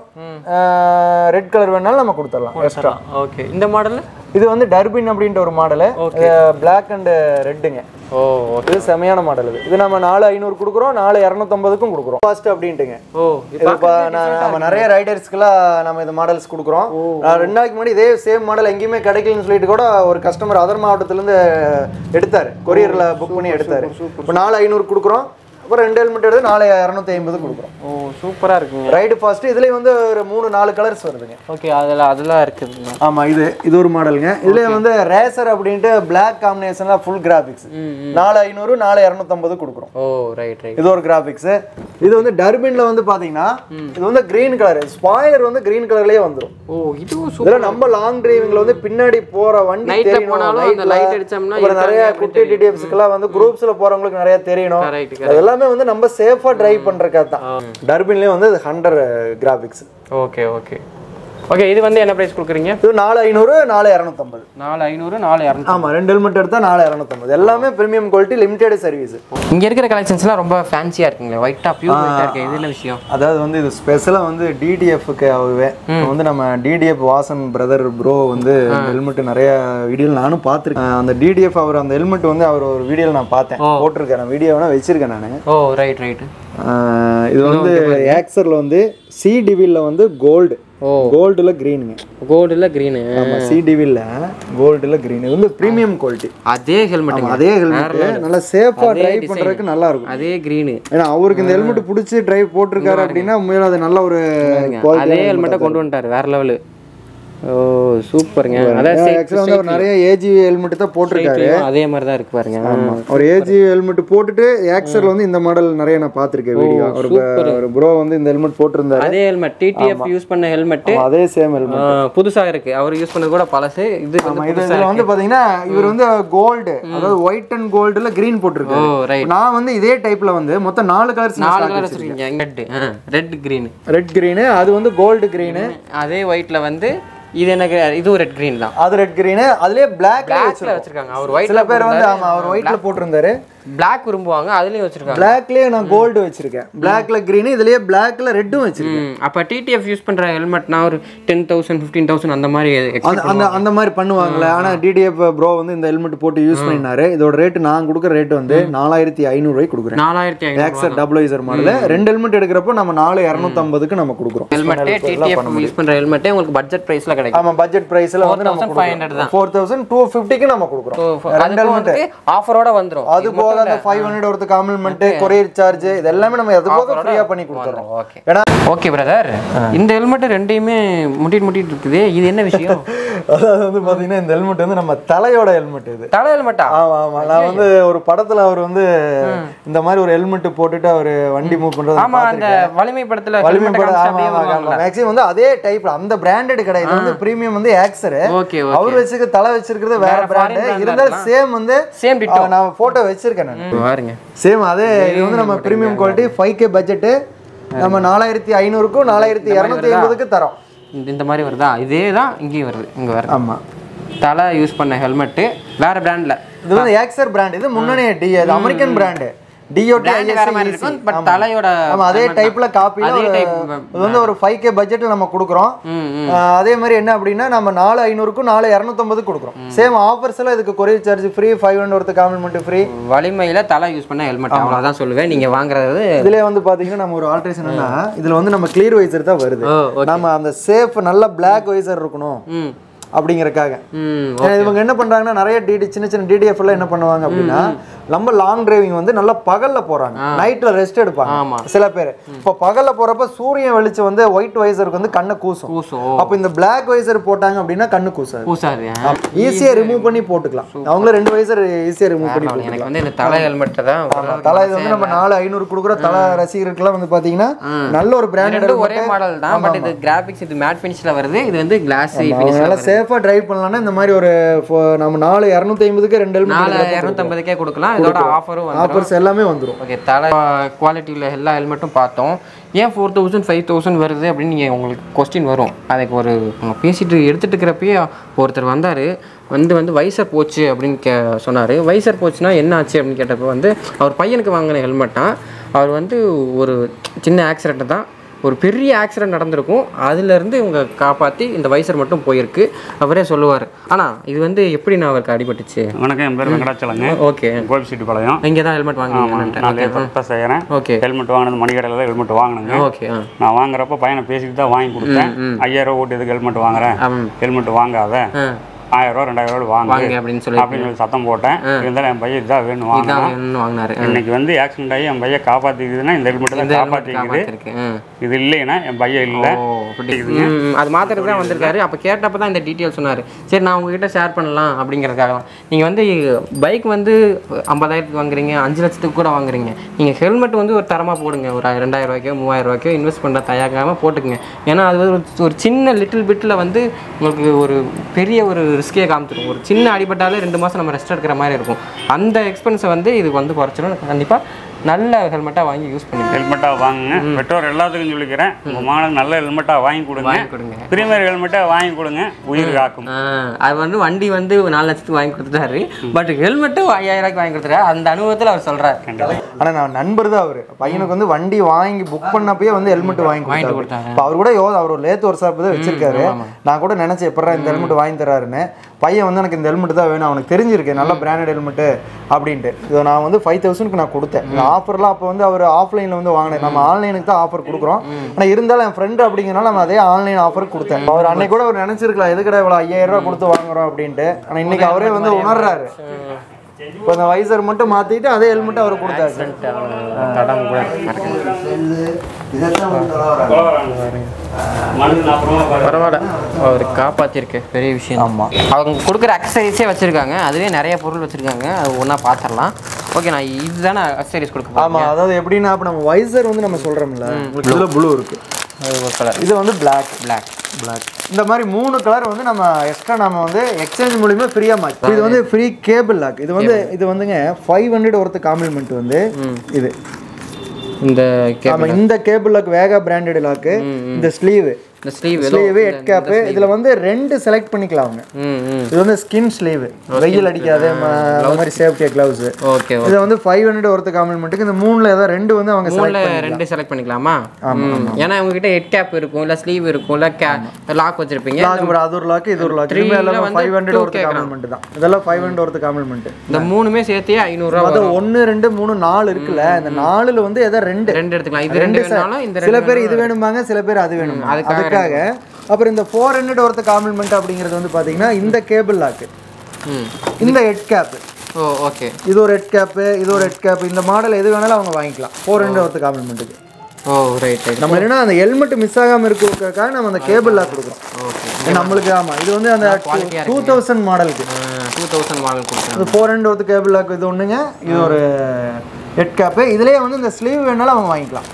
ரெட் கலர் வேணாலும் நம்ம கொடுத்துடலாம் எக்ஸ்ட்ரா ஓகே இந்த மாடல் இது வந்து டர்பின் அப்படின்ற ஒரு மாடலு பிளாக் அண்ட் ரெட்டுங்க ஓ இது செமையான மாடல் இது இது நம்ம நாலு ஐநூறு கொடுக்குறோம் நாலு இரநூத்தம்பதுக்கும் கொடுக்குறோம் ஃபாஸ்ட் அப்படின்ட்டுங்க ஓ இது இப்போ நான் நம்ம நிறைய ரைடர்ஸ்க்குலாம் நம்ம இந்த மாடல்ஸ் கொடுக்குறோம் நான் ரெண்டு நாளைக்கு முன்னாடி இதே சேம் மாடல் எங்கேயுமே கிடைக்கலன்னு சொல்லிட்டு கூட ஒரு கஸ்டமர் அதர் மாவட்டத்துலேருந்து எடுத்தார் கொரியரில் புக் பண்ணி எடுத்தார் இப்போ நாலு ஐநூறு கொடுக்குறோம் அப்புறம் ரெண்டு ஹெல்மெட் எடுத்து நாலு இரநூத்தி ஐம்பது கொடுக்குறோம் ஓ சூப்பரா இருக்குங்க ரைடு ஃபாஸ்ட் இதுலேயும் வந்து ஒரு மூணு நாலு கலர்ஸ் வருதுங்க ஓகே அதில் அதெல்லாம் இருக்குதுங்க ஆமா இது இது ஒரு மாடலுங்க இதுல வந்து ரேசர் அப்படின்ட்டு பிளாக் காம்பினேஷன்ல ஃபுல் கிராபிக்ஸ் நாலு ஐநூறு நாலு இரநூத்தம்பது கொடுக்குறோம் ஓ ரைட் ரைட் இது ஒரு கிராபிக்ஸ் இது வந்து டர்பின்ல வந்து பாத்தீங்கன்னா இது வந்து கிரீன் கலர் ஸ்பாயர் வந்து கிரீன் கலர்லயே வந்துரும் ஓ இதுவும் சூப்பர் இதுல நம்ம லாங் டிரைவிங்ல வந்து பின்னாடி போற வண்டி Nightல தெரியணும் போனாலும் அந்த nightல. light அடிச்சோம்னா அப்புறம் நிறைய இருக்காங்க குட்டி டிடிஎஃப்ஸ்க்குலாம் வந்து குரூப்ஸ்ல போறவங்களுக்கு நிறைய தெரியணும் Correct, அது எல்லாமே வந்து நம்ம சேஃபா டிரைவ் பண்றதுக்காக தான் டர்பின்லயும் வந்து hundred graphics okay okay okay இது வந்து என்ன ப்ரைஸ் கொடுக்குறீங்க இது நாலு ஐநூறு நாலு இரநூத்தம்பது நாலு ஐநூறு நாலு இரநூறு ஆமா ரெண்டு ஹெல்மெட் எடுத்தா நாலு இரநூத்தம்பது எல்லாமே பிரீமியம் குவாலிட்டி லிமிடெட் சர்வீஸ் இங்க இருக்கிற கலெக்ஷன்ஸ்லாம் ரொம்ப ஃபேன்சியா இருக்குங்களே ஒயிட்டா பியூர் ஒயிட்டா இருக்கு இது என்ன விஷயம் அதாவது வந்து இது ஸ்பெஷலாக வந்து டிடிஎஃப்க்கு ஆகவே இப்போ வந்து நம்ம டிடிஎஃப் வாசன் பிரதர் ப்ரோ வந்து ஹெல்மெட் நிறைய வீடியோவில் நானும் பார்த்துருக்கேன் அந்த டிடிஎஃப் அவர் அந்த ஹெல்மெட் வந்து அவர் ஒரு வீடியோவில் நான் பார்த்தேன் போட்டிருக்கேன் வீடியோ வேணா வச்சிருக்கேன் நான் ஓ ரைட் ரைட் இது வந்து ஆக்சரில் வந்து சி டிவியில் வந்து கோல்டு ஓ கோல்டில் க்ரீனுங்க கோல்டில் க்ரீனு ஆமாம் சி டிவியில் கோல்டில் க்ரீன் இது வந்து ப்ரீமியம் குவாலிட்டி அதே ஹெல்மெட்டுங்க அதே ஹெல்மெட் நல்லா சேஃபாக டிரைவ் பண்ணுறதுக்கு நல்லா இருக்கும் அதே க்ரீனு ஏன்னா அவருக்கு இந்த ஹெல்மெட் பிடிச்சி டிரைவ் போட்டிருக்காரு அப்படின்னா உண்மையில அது நல்ல ஒரு குவாலிட்டி அதே ஹெல்மெட்டை கொண்டு வந்துட்டாரு வேற லெவலு ஓ சூப்பருங்க அதான் ஆக்சுவலாக வந்து அவர் நிறைய ஏஜி ஹெல்மெட் தான் போட்டிருக்காரு சைக்கிளும் அதே மாதிரி தான் இருக்கு பாருங்க ஒரு ஏஜி ஹெல்மெட் போட்டுட்டு ஆக்சர்ல வந்து இந்த மாடல் நிறைய நான் பார்த்திருக்கேன் வீடியோ ஒரு ஒரு ப்ரோ வந்து இந்த ஹெல்மெட் போட்டிருந்தாரு அதே ஹெல்மெட் டிடிஎஃப் யூஸ் பண்ண ஹெல்மெட் ஆமா, அதே சேம் ஹெல்மெட் புதுசா இருக்கு அவர் யூஸ் பண்ணது கூட பழசு இது வந்து இது இதுல வந்து பாத்தீங்கன்னா இவர் வந்து கோல்டு அதாவது ஒயிட் அண்ட் கோல்டுல கிரீன் ஓ போட்டிருக்காரு ரைட் நான் வந்து இதே டைப்ல வந்து மொத்தம் நாலு கலர்ஸ் நாலு கலர் வச்சிருக்கீங்க red red green red green அது வந்து கோல்டு கிரீனு அதே ஒயிட்ல வந்து இது எனக்கு இதுவும் ரெட் கிரீன் தான் அது ரெட் கிரீனு அதுலயே பிளாக் பிளாக்ல வச்சிருக்காங்க அவர் ஒயிட் சில பேர் வந்து ஆமா அவர் ஒயிட்ல போட்டிருந்தாரு பிளாக் விரும்புவாங்க அதுலயும் வச்சிருக்காங்க பிளாக்லயே நான் கோல்டு வச்சிருக்கேன் பிளாக்ல கிரீன் இதுலயே பிளாக்ல ரெட்டும் வச்சிருக்கேன் ம், அப்ப டிடிஎஃப் யூஸ் பண்ற ஹெல்மெட்னா ஒரு டென் தௌசண்ட் ஃபிஃப்டீன் தௌசண்ட் அந்த மாதிரி அந்த அந்த அந்த மாதிரி பண்ணுவாங்கல்ல ஆனா டிடிஎஃப் ப்ரோ வந்து இந்த ஹெல்மெட் போட்டு யூஸ் பண்ணினாரு இதோட ரேட் நான் கொடுக்குற ரேட் வந்து நாலாயிரத்தி ஐநூறு ரூபாய்க்கு கொடுக்குறேன் நாலாயிரத்தி ஐநூறு ஆக்சர் டபுள் ஐசர் மாடல் ரெண்டு ஹெல்மெட் எடுக்கிறப்போ நம்ம நாலு இரநூத்தம்பதுக்கு நம்ம கொடுக்குறோம் ஹெல்மெட்டே டிடிஎஃப் யூஸ் பண்ற ஹெல்மெட்டே உங்களுக்கு பட்ஜெட் பிரைஸ்ல கிடைக்கும் ஆமா பட்ஜெட் பிரைஸ்ல வந்து நம்ம 4500 தான். ஃபோர் தௌசண்ட் டூ ஃபிஃப்டிக்கு நம்ம கொடுக்குறோம் அதுக்கு வந்து ஆஃபரோட வந்துரும் அது போக அந்த ஃபைவ் ஹண்ட்ரட் ஒருத்த காம்ப்ளிமெண்ட் கொரியர் சார்ஜ் இது எல்லாமே நம்ம அது போக ஃப்ரீயா பண்ணி கொடுத்துறோம் ஓகே ஓகே பிரதர் இந்த ஹெல்மெட் ரெண்டையுமே முட்டிட்டு முட்டிட்டு இருக்குது இது என்ன விஷயம் அதாவது வந்து பாத்தீங்கன்னா இந்த ஹெல்மெட் வந்து நம்ம தலையோட ஹெல்மெட் இது தலை ஹெல்மெட்டா ஆமா ஆமா நான் வந்து ஒரு படத்துல அவர் வந்து இந்த மாதிரி ஒரு ஹெல்மெட் போட்டுட்டு அவர் வண்டி மூவ் பண்றது ஆமா அந்த வலிமை படத்துல வலிமை helmet படம் காமிச்சு ஆமா அப்படியே வருவாங்கல்ல. மேக்ஸிமம் வந்து அதே டைப்ல அந்த பிராண்டட் கடை இது வந்து பிரீமியம் வந்து ஆக்சர் ஓகே அவர் வச்சிருக்க தலை வச்சிருக்கிறது வேற வேற foreign பிராண்ட் brand இருந்தாலும் சேம் வந்து சேம் டிட்டோ ஆ, நான் போட்டோ வச்சிருக்கேன் நான் பாருங்க சேம் அதே இது வந்து நம்ம premium quality five K budget நம்ம நாலாயிரத்தி ஐநூறுக்கும் நாலாயிரத்தி இரநூத்தி ஐம்பதுக்கு தரோம் இந்த- இந்த மாதிரி வருதா இதே தான் இங்கேயும் வருது இங்க வருது ஆமா தலை யூஸ் பண்ண ஹெல்மெட்டு வேற பிராண்ட்ல இது வந்து ஆக்சர் பிராண்ட் இது முன்னணி டி அது அமெரிக்கன் பிராண்ட் டிஓடி Brand வேற மாதிரி இருக்கும் பட் தலையோட ஆமா அதே டைப்ல காப்பில அதே type இது வந்து ஒரு ஃபைவ் கே பட்ஜெட்ல நம்ம கொடுக்குறோம் ம் ம் ஆஹ் அதே மாதிரி என்ன அப்படின்னா நம்ம நாலு ஐநூறுக்கும் நாலு இரநூத்தம்பது கொடுக்குறோம் சேம் ஆஃபர்ஸ் எல்லாம் இதுக்கு courier charge free five hundred ஒருத்த காம்ப்ளிமெண்ட் ஃப்ரீ வலிமையில தலை யூஸ் பண்ண ஹெல்மெட் அவ்வளவுதான் சொல்லுவேன் நீங்க வாங்குறது இதுல வந்து பாத்தீங்கன்னா நம்ம ஒரு ஆல்ட்ரேஷன் என்ன இதுல வந்து நம்ம கிளியர் வைசர் தான் வருது ஓ ஓகே நம்ம அந்த சேஃப் நல்ல பிளாக் வைசர் இருக்கணும் ம் அப்படிங்கறக்காக ம் ஏன்னா இவங்க என்ன பண்றாங்கன்னா நிறைய டிடி சின்ன சின்ன டிடிஎஃப் எல்லாம் என்ன பண்ணுவாங்க அப்படின்னா நம்ம லாங் டிரைவிங் வந்து நல்லா பகல்ல போறாங்க நைட்ல ரெஸ்ட் எடுப்பாங்க ஆமா. சில பேர் இப்போ பகல்ல போறப்ப சூரியன் வெளிச்சம் வந்து ஒயிட் வைசருக்கு வந்து கண்ணை கூசும் பூசோ அப்போ இந்த பிளாக் வைசர் போட்டாங்க அப்படின்னா கண்ணு கூசாது பூசாது ஈஸியா ரிமூவ் பண்ணி போட்டுக்கலாம் அவங்களே ரெண்டு வைசர் ஈஸியா ரிமூவ் பண்ணி போட்டுக்கலாம் எனக்கு வந்து இந்த தலை ஹெல்மெட் தான் ஆமா, தலை இது வந்து நம்ம நாலு ஐநூறு கொடுக்குற தலை ரசிகருக்குலாம் வந்து பாத்தீங்கன்னா நல்ல ஒரு பிராண்டட் ரெண்டும் ஒரே மாடல் தான் பட் இது கிராபிக்ஸ் இது மேட் ஃபினிஷ்ல வருது இது வந்து கிளாஸ் அவங்க ஃபினிஷ்ல நல்லா வருது சேஃபா டிரைவ் பண்ணலாம்னா இந்த மாதிரி ஒரு ஃபோ- நம்ம நாலு இரநூத்தி ஐம்பதுக்கு ரெண்டு நாலு ஹெல்மெட் இரநூத்தம்பதுக்கே கொடுக்கலாம் இதோட ஆஃபரும் வந்து ஆஃபர்ஸ் எல்லாமே வந்துரும் ஓகே தலை குவாலிட்டியில் எல்லா ஹெல்மெட்டும் பார்த்தோம் ஏன் ஃபோர் தௌசண்ட் ஃபைவ் தௌசண்ட் வருது அப்படின்னு நீங்கள் உங்களுக்கு கொஸ்டின் வரும் அதுக்கு ஒரு அவங்க பேசிட்டு எடுத்துட்டு இருக்கிறப்பயே ஒருத்தர் வந்தார் வந்து வந்து வைசர் போச்சு அப்படின்னு கே சொன்னார் வைசர் போச்சுன்னா என்ன ஆச்சு அப்படின்னு கேட்டப்போ வந்து அவர் பையனுக்கு வாங்கின ஹெல்மெட்டாக அவர் வந்து ஒரு சின்ன ஆக்சிடென்ட் தான் ஒரு பெரிய ஆக்சிடென்ட் நடந்திருக்கும் அதுலேருந்து இவங்க காப்பாற்றி இந்த வைசர் மட்டும் போயிருக்கு அவரே சொல்லுவார் ஆனால் இது வந்து எப்படி நான் அவருக்கு அடிபட்டுச்சு வணக்கம் என் பேர் வெங்கடாச்சலங்க ஓகே கோபிச்செட்டிப்பாளையம் இங்கே தான் ஹெல்மெட் வாங்கினேன் நான் லேபர் தான் செய்கிறேன் ஓகே ஹெல்மெட் வாங்கினது மணிக்கடையில் தான் ஹெல்மெட் வாங்கினேங்க ஓகே ஆ நான் வாங்குறப்ப பையனை பேசிட்டு தான் வாங்கி கொடுத்தேன் ஐயாயிரம் ரூபா ஓட்டு எதுக்கு ஹெல்மெட் வாங்குறேன் ஆமாம் ஹெல்மெட் வாங்காத ஆ ஆயிரம் ரூபா ரெண்டாயிரம் ரூபா வாங்கு வாங்க அப்படின்னு சொல்லி அப்படின்னு சொல்லி சத்தம் போட்டேன் இருந்தாலும் என் பையன் இதான் வேணும் வாங்க இதான் வேணும்னு வாங்கினாரு இன்னைக்கு வந்து ஆக்சிடென்ட் ஆகி என் பையன் காப்பாற்றிக்குதுன்னா இந்த ஹெல்மெட் தான் காப்பாற்றிக்குது இருக்கு இது இல்லைன்னா என் பையன் இல்லை ஓ அப்படி ம், அது மாத்திரத்துக்கு தான் வந்திருக்காரு அப்போ கேட்டப்ப தான் இந்த டீட்டெயில் சொன்னார் சரி நான் உங்ககிட்ட ஷேர் பண்ணலாம் அப்படிங்கிறதுக்காக தான் நீங்கள் வந்து பைக் வந்து ஐம்பதாயிரத்துக்கு வாங்குறீங்க அஞ்சு லட்சத்துக்கு கூட வாங்குறீங்க நீங்கள் ஹெல்மெட் வந்து ஒரு தரமாக போடுங்க ஒரு ரெண்டாயிரம் ரூபாய்க்கோ மூவாயிரம் ரூபாய்க்கோ இன்வெஸ்ட் பண்ண தயாராகாமல் போட்டுக்குங்க ஏன்னா அது வந்து ஒரு- ஒரு சின்ன லிட்டில் பிட்டில் வந்து உங்களுக்கு ஒரு பெரிய ஒரு ரிஸ்கே காமிச்சிடும் ஒரு சின்ன அடிபட்டாலே ரெண்டு மாதம் நம்ம ரெஸ்ட் எடுக்கிற மாதிரி இருக்கும் அந்த எக்ஸ்பென்ஸை வந்து இது வந்து குறைச்சிடும் கண்டிப்பாக நல்ல ஹெல்மெட்டாக வாங்கி யூஸ் பண்ணிக்கலாம் ஹெல்மெட்டாக வாங்குங்க பெற்றோர் எல்லாத்துக்கும் சொல்லிக்கிறேன் உங்கள் மகனுக்கு நல்ல ஹெல்மெட்டாக வாங்கி கொடுங்க வாங்கி கொடுங்க பிரீமியர் ஹெல்மெட்டாக வாங்கி கொடுங்க உயிர் காக்கும் ஆ, அது வந்து வண்டி வந்து ஒரு நாலு லட்சத்துக்கு வாங்கி கொடுத்துட்டாரு பட் ஹெல்மெட்டும் ஐயாயிரம் ரூபாய்க்கு வாங்கி கொடுத்துட்டாரு அந்த அனுபவத்தில் அவர் சொல்றாரு ஆனா நான் நண்பர் தான் அவரு பையனுக்கு வந்து வண்டி வாங்கி புக் பண்ணப்பயே வந்து ஹெல்மெட் வாங்கி கொடுத்தாரு கொடுத்தாரு. இப்ப அவர் கூட யோ அவர் ஒரு லேத் ஒரு ஷாப் தான் வச்சிருக்காரு நான் கூட நினைச்சேன் எப்படா இந்த ஹெல்மெட் வாங்கி தராருன்னு பையன் வந்து எனக்கு இந்த ஹெல்மெட் தான் வேணும் அவனுக்கு தெரிஞ்சிருக்கு நல்ல பிராண்டட் ஹெல்மெட் அப்படின்ட்டு இதை நான் வந்து ஃபைவ் தௌசண்ட்க்கு நான் கொடுத்தேன் இந்த ஆஃபர்லாம் அப்போ வந்து அவர் ஆஃப்லைனில் வந்து வாங்கினேன் நம்ம ஆன்லைனுக்கு தான் ஆஃபர் கொடுக்குறோம் ஆனால் இருந்தாலும் என் ஃப்ரெண்டு அப்படிங்கிறனால நம்ம அதே ஆன்லைன் ஆஃபர் கொடுத்தேன் அவர் அன்னைக்கு கூட அவர் நினைச்சிருக்கலாம் எதுக்கடா இவ்வளோ ஐயாயிரம் ரூபாய் கொடுத்து வாங்குறோம் அப்படின்ட்டு ஆனால் இன்னைக்கு அவரே வந்து உணர்றாரு இப்போ இந்த வைசர் மட்டும் மாத்திட்டு அதே ஹெல்மெட் அவர் கொடுத்தாரு தடம் கூட மனு அப்புறமா பரவாயில்ல அவர் காப்பாத்திருக்கு பெரிய விஷயம் ஆமா. அவங்க கொடுக்குற அக்சசரிஸே வச்சிருக்காங்க அதுவே நிறைய பொருள் வச்சிருக்காங்க அது ஒன்றா பார்த்துடலாம் ஓகே நான் இதுதானே அக்சசரிஸ் கொடுக்க ஆமா அதாவது எப்படின்னா இப்போ நம்ம வைசர் வந்து நம்ம சொல்றோம்ல உங்களுக்கு இதுல ப்ளூ இருக்கு போகிறேன் ஒரு கலர் இது வந்து பிளாக் பிளாக் பிளாக் இந்த மாதிரி மூணு கலர் வந்து நம்ம எக்ஸ்ட்ரா நம்ம வந்து எக்ஸ்சேஞ்ச் மூலியமா ஃப்ரீயா மாற்றி இது வந்து ஃப்ரீ கேபிள் லாக் இது வந்து இது வந்துங்க ஃபைவ் ஹண்ட்ரட் ஒருத்த காம்ப்ளிமெண்ட் வந்து இது இந்த ஆமா இந்த cable lock Vega branded lock இந்த ஸ்லீவ் இந்த ஸ்லீவ் ஸ்லீவ் ஹெட் கேப் இதுல வந்து ரெண்டு செலக்ட் பண்ணிக்கலாம் அவங்க ம் ம் இது வந்து ஸ்கின் ஸ்லீவ் வெயில் அடிக்காது ம- அந்த மாதிரி சேஃப்டி க்ளவுஸ் ஓகே இது வந்து ஃபைவ் ஹண்ட்ரட் ஒருத்த காம்ப்ளிமெண்ட்டுக்கு இந்த மூணுல ஏதோ ரெண்டு வந்து அவங்க செலக்ட் மூணுல ரெண்டு செலக்ட் பண்ணிக்கலாமா ம். ஏன்னா உங்ககிட்ட ஹெட் கேப் இருக்கும் இல்ல ஸ்லீவ் இருக்கும் இல்ல லாக் வச்சிருப்பீங்க லாக் ஒரு அது ஒரு லாக் இது ஒரு லாக் Three இதுமே ல எல்லாம் வந்து ஃபைவ் ஹண்ட்ரட் two ஒருத்த கேக்குறான். காம்ப்ளிமெண்ட் தான் இதெல்லாம் ஃபைவ் ஹண்ட்ரட் ஒருத்த காம்ப்ளிமெண்ட் இந்த மூணுமே சேர்த்தே ஐநூறுரூவா அது ஒன்று ரெண்டு மூணு நாலு இருக்குல்ல இந்த நாலுல வந்து ஏதோ ரெண்டு ரெண்டு எடுத்துக்கலாம் இது ரெண்டு வேணாலும் இந்த சில ரெண்டு பேர் இது வேணும்பாங்க சில பேர் அது வேணும் அதுக்காக அதுக்காக அப்புறம் இந்த ஃபோர் ஹண்ட்ரட் ஒருத்த காம்ப்ளிமெண்ட் அப்படிங்கிறது வந்து பாத்தீங்கன்னா இந்த கேபிள் லாக் ம் இந்த ஹெட் கேப் ஓ ஓகே இது ஒரு ஹெட் கேப் இது ஒரு ஹெட் கேப் இந்த மாடல் எது வேணாலும் அவங்க வாங்கிக்கலாம் ஃபோர் ஹண்ட்ரட் ஒருத்த காம்ப்ளிமெண்ட்டுக்கு ஓ ரைட் ரைட் நம்ம என்னன்னா அந்த ஹெல்மெட் மிஸ் ஆகாம இருக்கிறதுக்காக நம்ம அந்த கேபிள் லாக் கொடுக்குறோம் ஓகே நம்மளுக்கு ஆமா இது வந்து அந்த டூ தௌசண்ட் மாடலுக்கு டூ தௌசண்ட் மாடல் கொடுக்குறேன் இது ஃபோர் ஹண்ட்ரட் ஒருத்த கேபிள் லாக் இது ஒண்ணுங்க இது ஒரு ஹெட் கேப்பு இதுலயே வந்து இந்த ஸ்லீவ் வேணாலும் அவங்க வாங்கிக்கலாம்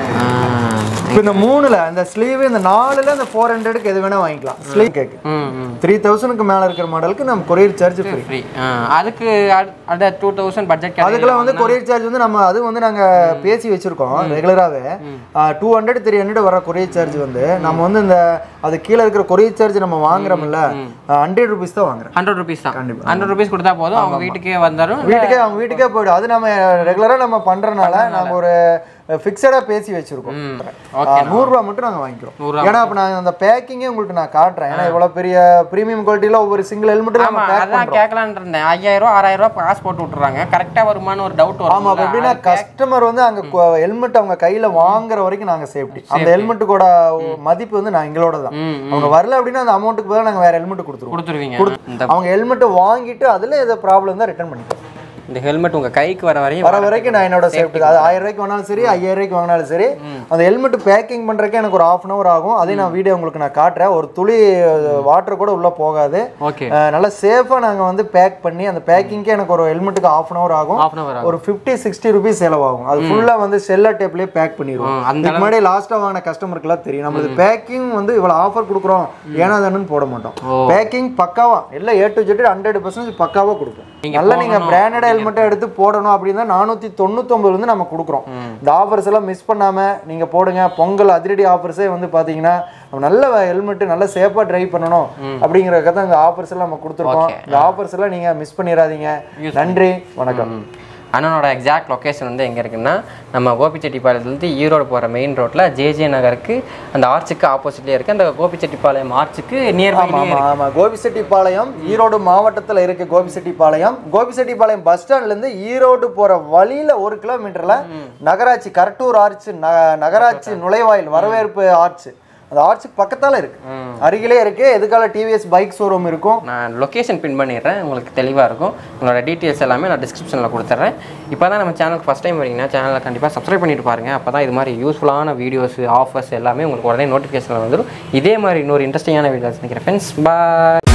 இப்போ இந்த மூணுல இந்த ஸ்லீவ் இந்த நாலுல இந்த ஃபோர் ஹண்ட்ரடுக்கு எது வேணா வாங்கிக்கலாம் ஸ்லீவ் கேக்கு ம் ம் த்ரீ தௌசண்ட்க்கு மேல இருக்கிற மாடலுக்கு நம்ம கொரியர் சார்ஜ் ஃப்ரீ ஃப்ரீ அதுக்கு அட்- அந்த டூ தௌசண்ட் பட்ஜெட் அதுக்கெல்லாம் வந்து கொரியர் சார்ஜ் வந்து நம்ம அது வந்து நாங்க பேசி வச்சிருக்கோம் ரெகுலராகவே டூ ஹண்ட்ரட் த்ரீ ஹண்ட்ரட் வர கொரியர் சார்ஜ் வந்து நம்ம வந்து இந்த அது கீழே இருக்கிற கொரியர் சார்ஜ் நம்ம வாங்குறோம்ல ஹண்ட்ரட் ருபீஸ் தான் வாங்குறோம் ஹண்ட்ரட் ருபீஸ் தான் ஹண்ட்ரட் ருபீஸ் கொடுத்தா போதும் அவங்க வீட்டுக்கே வந்தாலும் வீட்டுக்கே அவங்க வீட்டுக்கே போயிடும் அது நம்ம ரெகுலரா நம்ம பண்றனால நாங்க ஒரு ஃபிக்ஸடா பேசி வச்சிருக்கோம் ஓகே நூறுரூவா மட்டும் நாங்கள் வாங்கிக்கிறோம் ஏன்னா இப்போ நான் அந்த பேக்கிங்கே உங்களுக்கு நான் காட்டுறேன் ஏன்னா இவ்வளோ பெரிய ப்ரீமியம் குவாலிட்டியில் ஒவ்வொரு சிங்கிள் ஹெல்மெட்டில் ஆமா நம்ம பேக் அதான் கேட்கலான்னு இருந்தேன் ஐயாயிரம் ரூபா ஆறாயிரம் ரூபா காசு போட்டு விட்டுறாங்க கரெக்டா வருமான்னு ஒரு டவுட் ஆமா வரும் அப்போ எப்படின்னா கஸ்டமர் வந்து அங்க ஹெல்மெட் அவங்க கையில வாங்குற வரைக்கும் நாங்க சேஃப்டி அந்த ஹெல்மெட்டுக்கோட மதிப்பு வந்து நான் எங்களோட தான் ம், அவங்க வரல அப்படின்னா அந்த அமௌண்ட்டுக்கு பதிலாக நாங்க வேற ஹெல்மெட் கொடுத்துருவோம் கொடுத்துருவீங்க இந்த அவங்க ஹெல்மெட்டை வாங்கிட்டு அதுல ஏதோ ப்ராப்ளம் தான் ரிட்டர்ன் பண்ணிப்போம் இந்த ஹெல்மெட் உங்கள் கைக்கு வர வரையும் வர வரைக்கும் நான் என்னோட சேஃப்டி அது ஆயிரம் ரூபாய்க்கு வாங்கினாலும் சரி ஐயாயிரம் ரூபாய்க்கு வாங்கினாலும் சரி அந்த ஹெல்மெட் பேக்கிங் பண்றதுக்கு எனக்கு ஒரு ஹாஃப் அன் அவர் ஆகும் அதையும் நான் வீடியோ உங்களுக்கு நான் காட்டுறேன் ஒரு துளி வாட்டர் கூட உள்ள போகாது ஓகே அஹ் நல்லா சேஃபாக நாங்கள் வந்து பேக் பண்ணி அந்த பேக்கிங்க்கே எனக்கு ஒரு ஹெல்மெட்டுக்கு ஹாஃப் அன் அவர் ஆகும் ஆஃப் அன் அவர் ஒரு ஃபிஃப்டி சிக்ஸ்டி ருபீஸ் செலவாகும் அது ஃபுல்லாக வந்து செல்லர் டேப்லேயே பேக் பண்ணிடுவோம் அந்த இதுக்கு முன்னாடி லாஸ்ட்டாக வாங்கின கஸ்டமருக்குலாம் தெரியும் நம்மளுக்கு பேக்கிங் வந்து இவ்வளோ ஆஃபர் கொடுக்குறோம் ஏன்னா தானு போட மாட்டோம் பேக்கிங் பக்காவா எல்லாம் A to Z hundred percent பக்காவா கொடுப்போம் நல்லா நீங்க பிராண்டட் ஹெல்மெட்டை எடுத்து போடணும் அப்படின்னு தான் நானூற்றி தொண்ணூத்தொம்பது வந்து நம்ம கொடுக்குறோம் இந்த ஆஃபர்ஸ் எல்லாம் மிஸ் பண்ணாம நீங்க போடுங்க பொங்கல் அதிரடி ஆஃபர்ஸே வந்து பாத்தீங்கன்னா நம்ம நல்ல ஹெல்மெட் நல்ல சேஃபாக ட்ரைவ் பண்ணணும் அப்படிங்கிறதுக்காக தான் இந்த ஆஃபர்ஸ் எல்லாம் நம்ம கொடுத்துருக்கோம் இந்த ஆஃபர்ஸ் எல்லாம் நீங்க மிஸ் பண்ணிடாதீங்க நன்றி வணக்கம் அண்ணனோட எக்ஸாக்ட் லொக்கேஷன் வந்து எங்கே இருக்குன்னா நம்ம கோபிச்செட்டிப்பாளையத்துலேருந்து ஈரோடு போகிற மெயின் ரோட்டில் ஜேஜே நகருக்கு அந்த ஆர்ச்சுக்கு ஆப்போசிட்லேயே இருக்குது அந்த கோபிச்செட்டிப்பாளையம் ஆர்ச்சுக்கு நியர்பை ஆமா ஆமா கோபிசெட்டிப்பாளையம் ஈரோடு மாவட்டத்துல இருக்கு கோபிசெட்டிப்பாளையம் கோபிசெட்டிப்பாளையம் பஸ் ஸ்டாண்ட்ல இருந்து ஈரோடு போற வழியில ஒரு கிலோமீட்டர்ல நகராட்சி கரட்டூர் ஆர்ச் ந- நகராட்சி நுழைவாயில் வரவேற்பு ஆர்ச் அந்த ஆர்ச்சுக்கு பக்கத்தால இருக்கு அருகிலே இருக்கு எதுக்கால டிவிஎஸ் பைக் ஷோரூம் இருக்கும் நான் லொக்கேஷன் பின் பண்ணிடுறேன் உங்களுக்கு தெளிவாக இருக்கும் உங்களோட டீட்டெயில்ஸ் எல்லாமே நான் டிஸ்கிரிப்ஷனில் கொடுத்துட்றேன் இப்போ தான் நம்ம சேனலுக்கு ஃபஸ்ட் டைம் வரீங்கன்னா சேனலை கண்டிப்பாக சப்ஸ்கிரைப் பண்ணிட்டு பாருங்கள் அப்போ தான் இது மாதிரி யூஸ்ஃபுல்லான வீடியோஸ் ஆஃபர்ஸ் எல்லாமே உங்களுக்கு உடனே நோட்டிஃபிகேஷனில் வந்துடும் இதே மாதிரி இன்னொரு இன்ட்ரெஸ்டிங்கான வீடியோஸ் நினைக்கிறேன் ஃப்ரெண்ட்ஸ் பாய்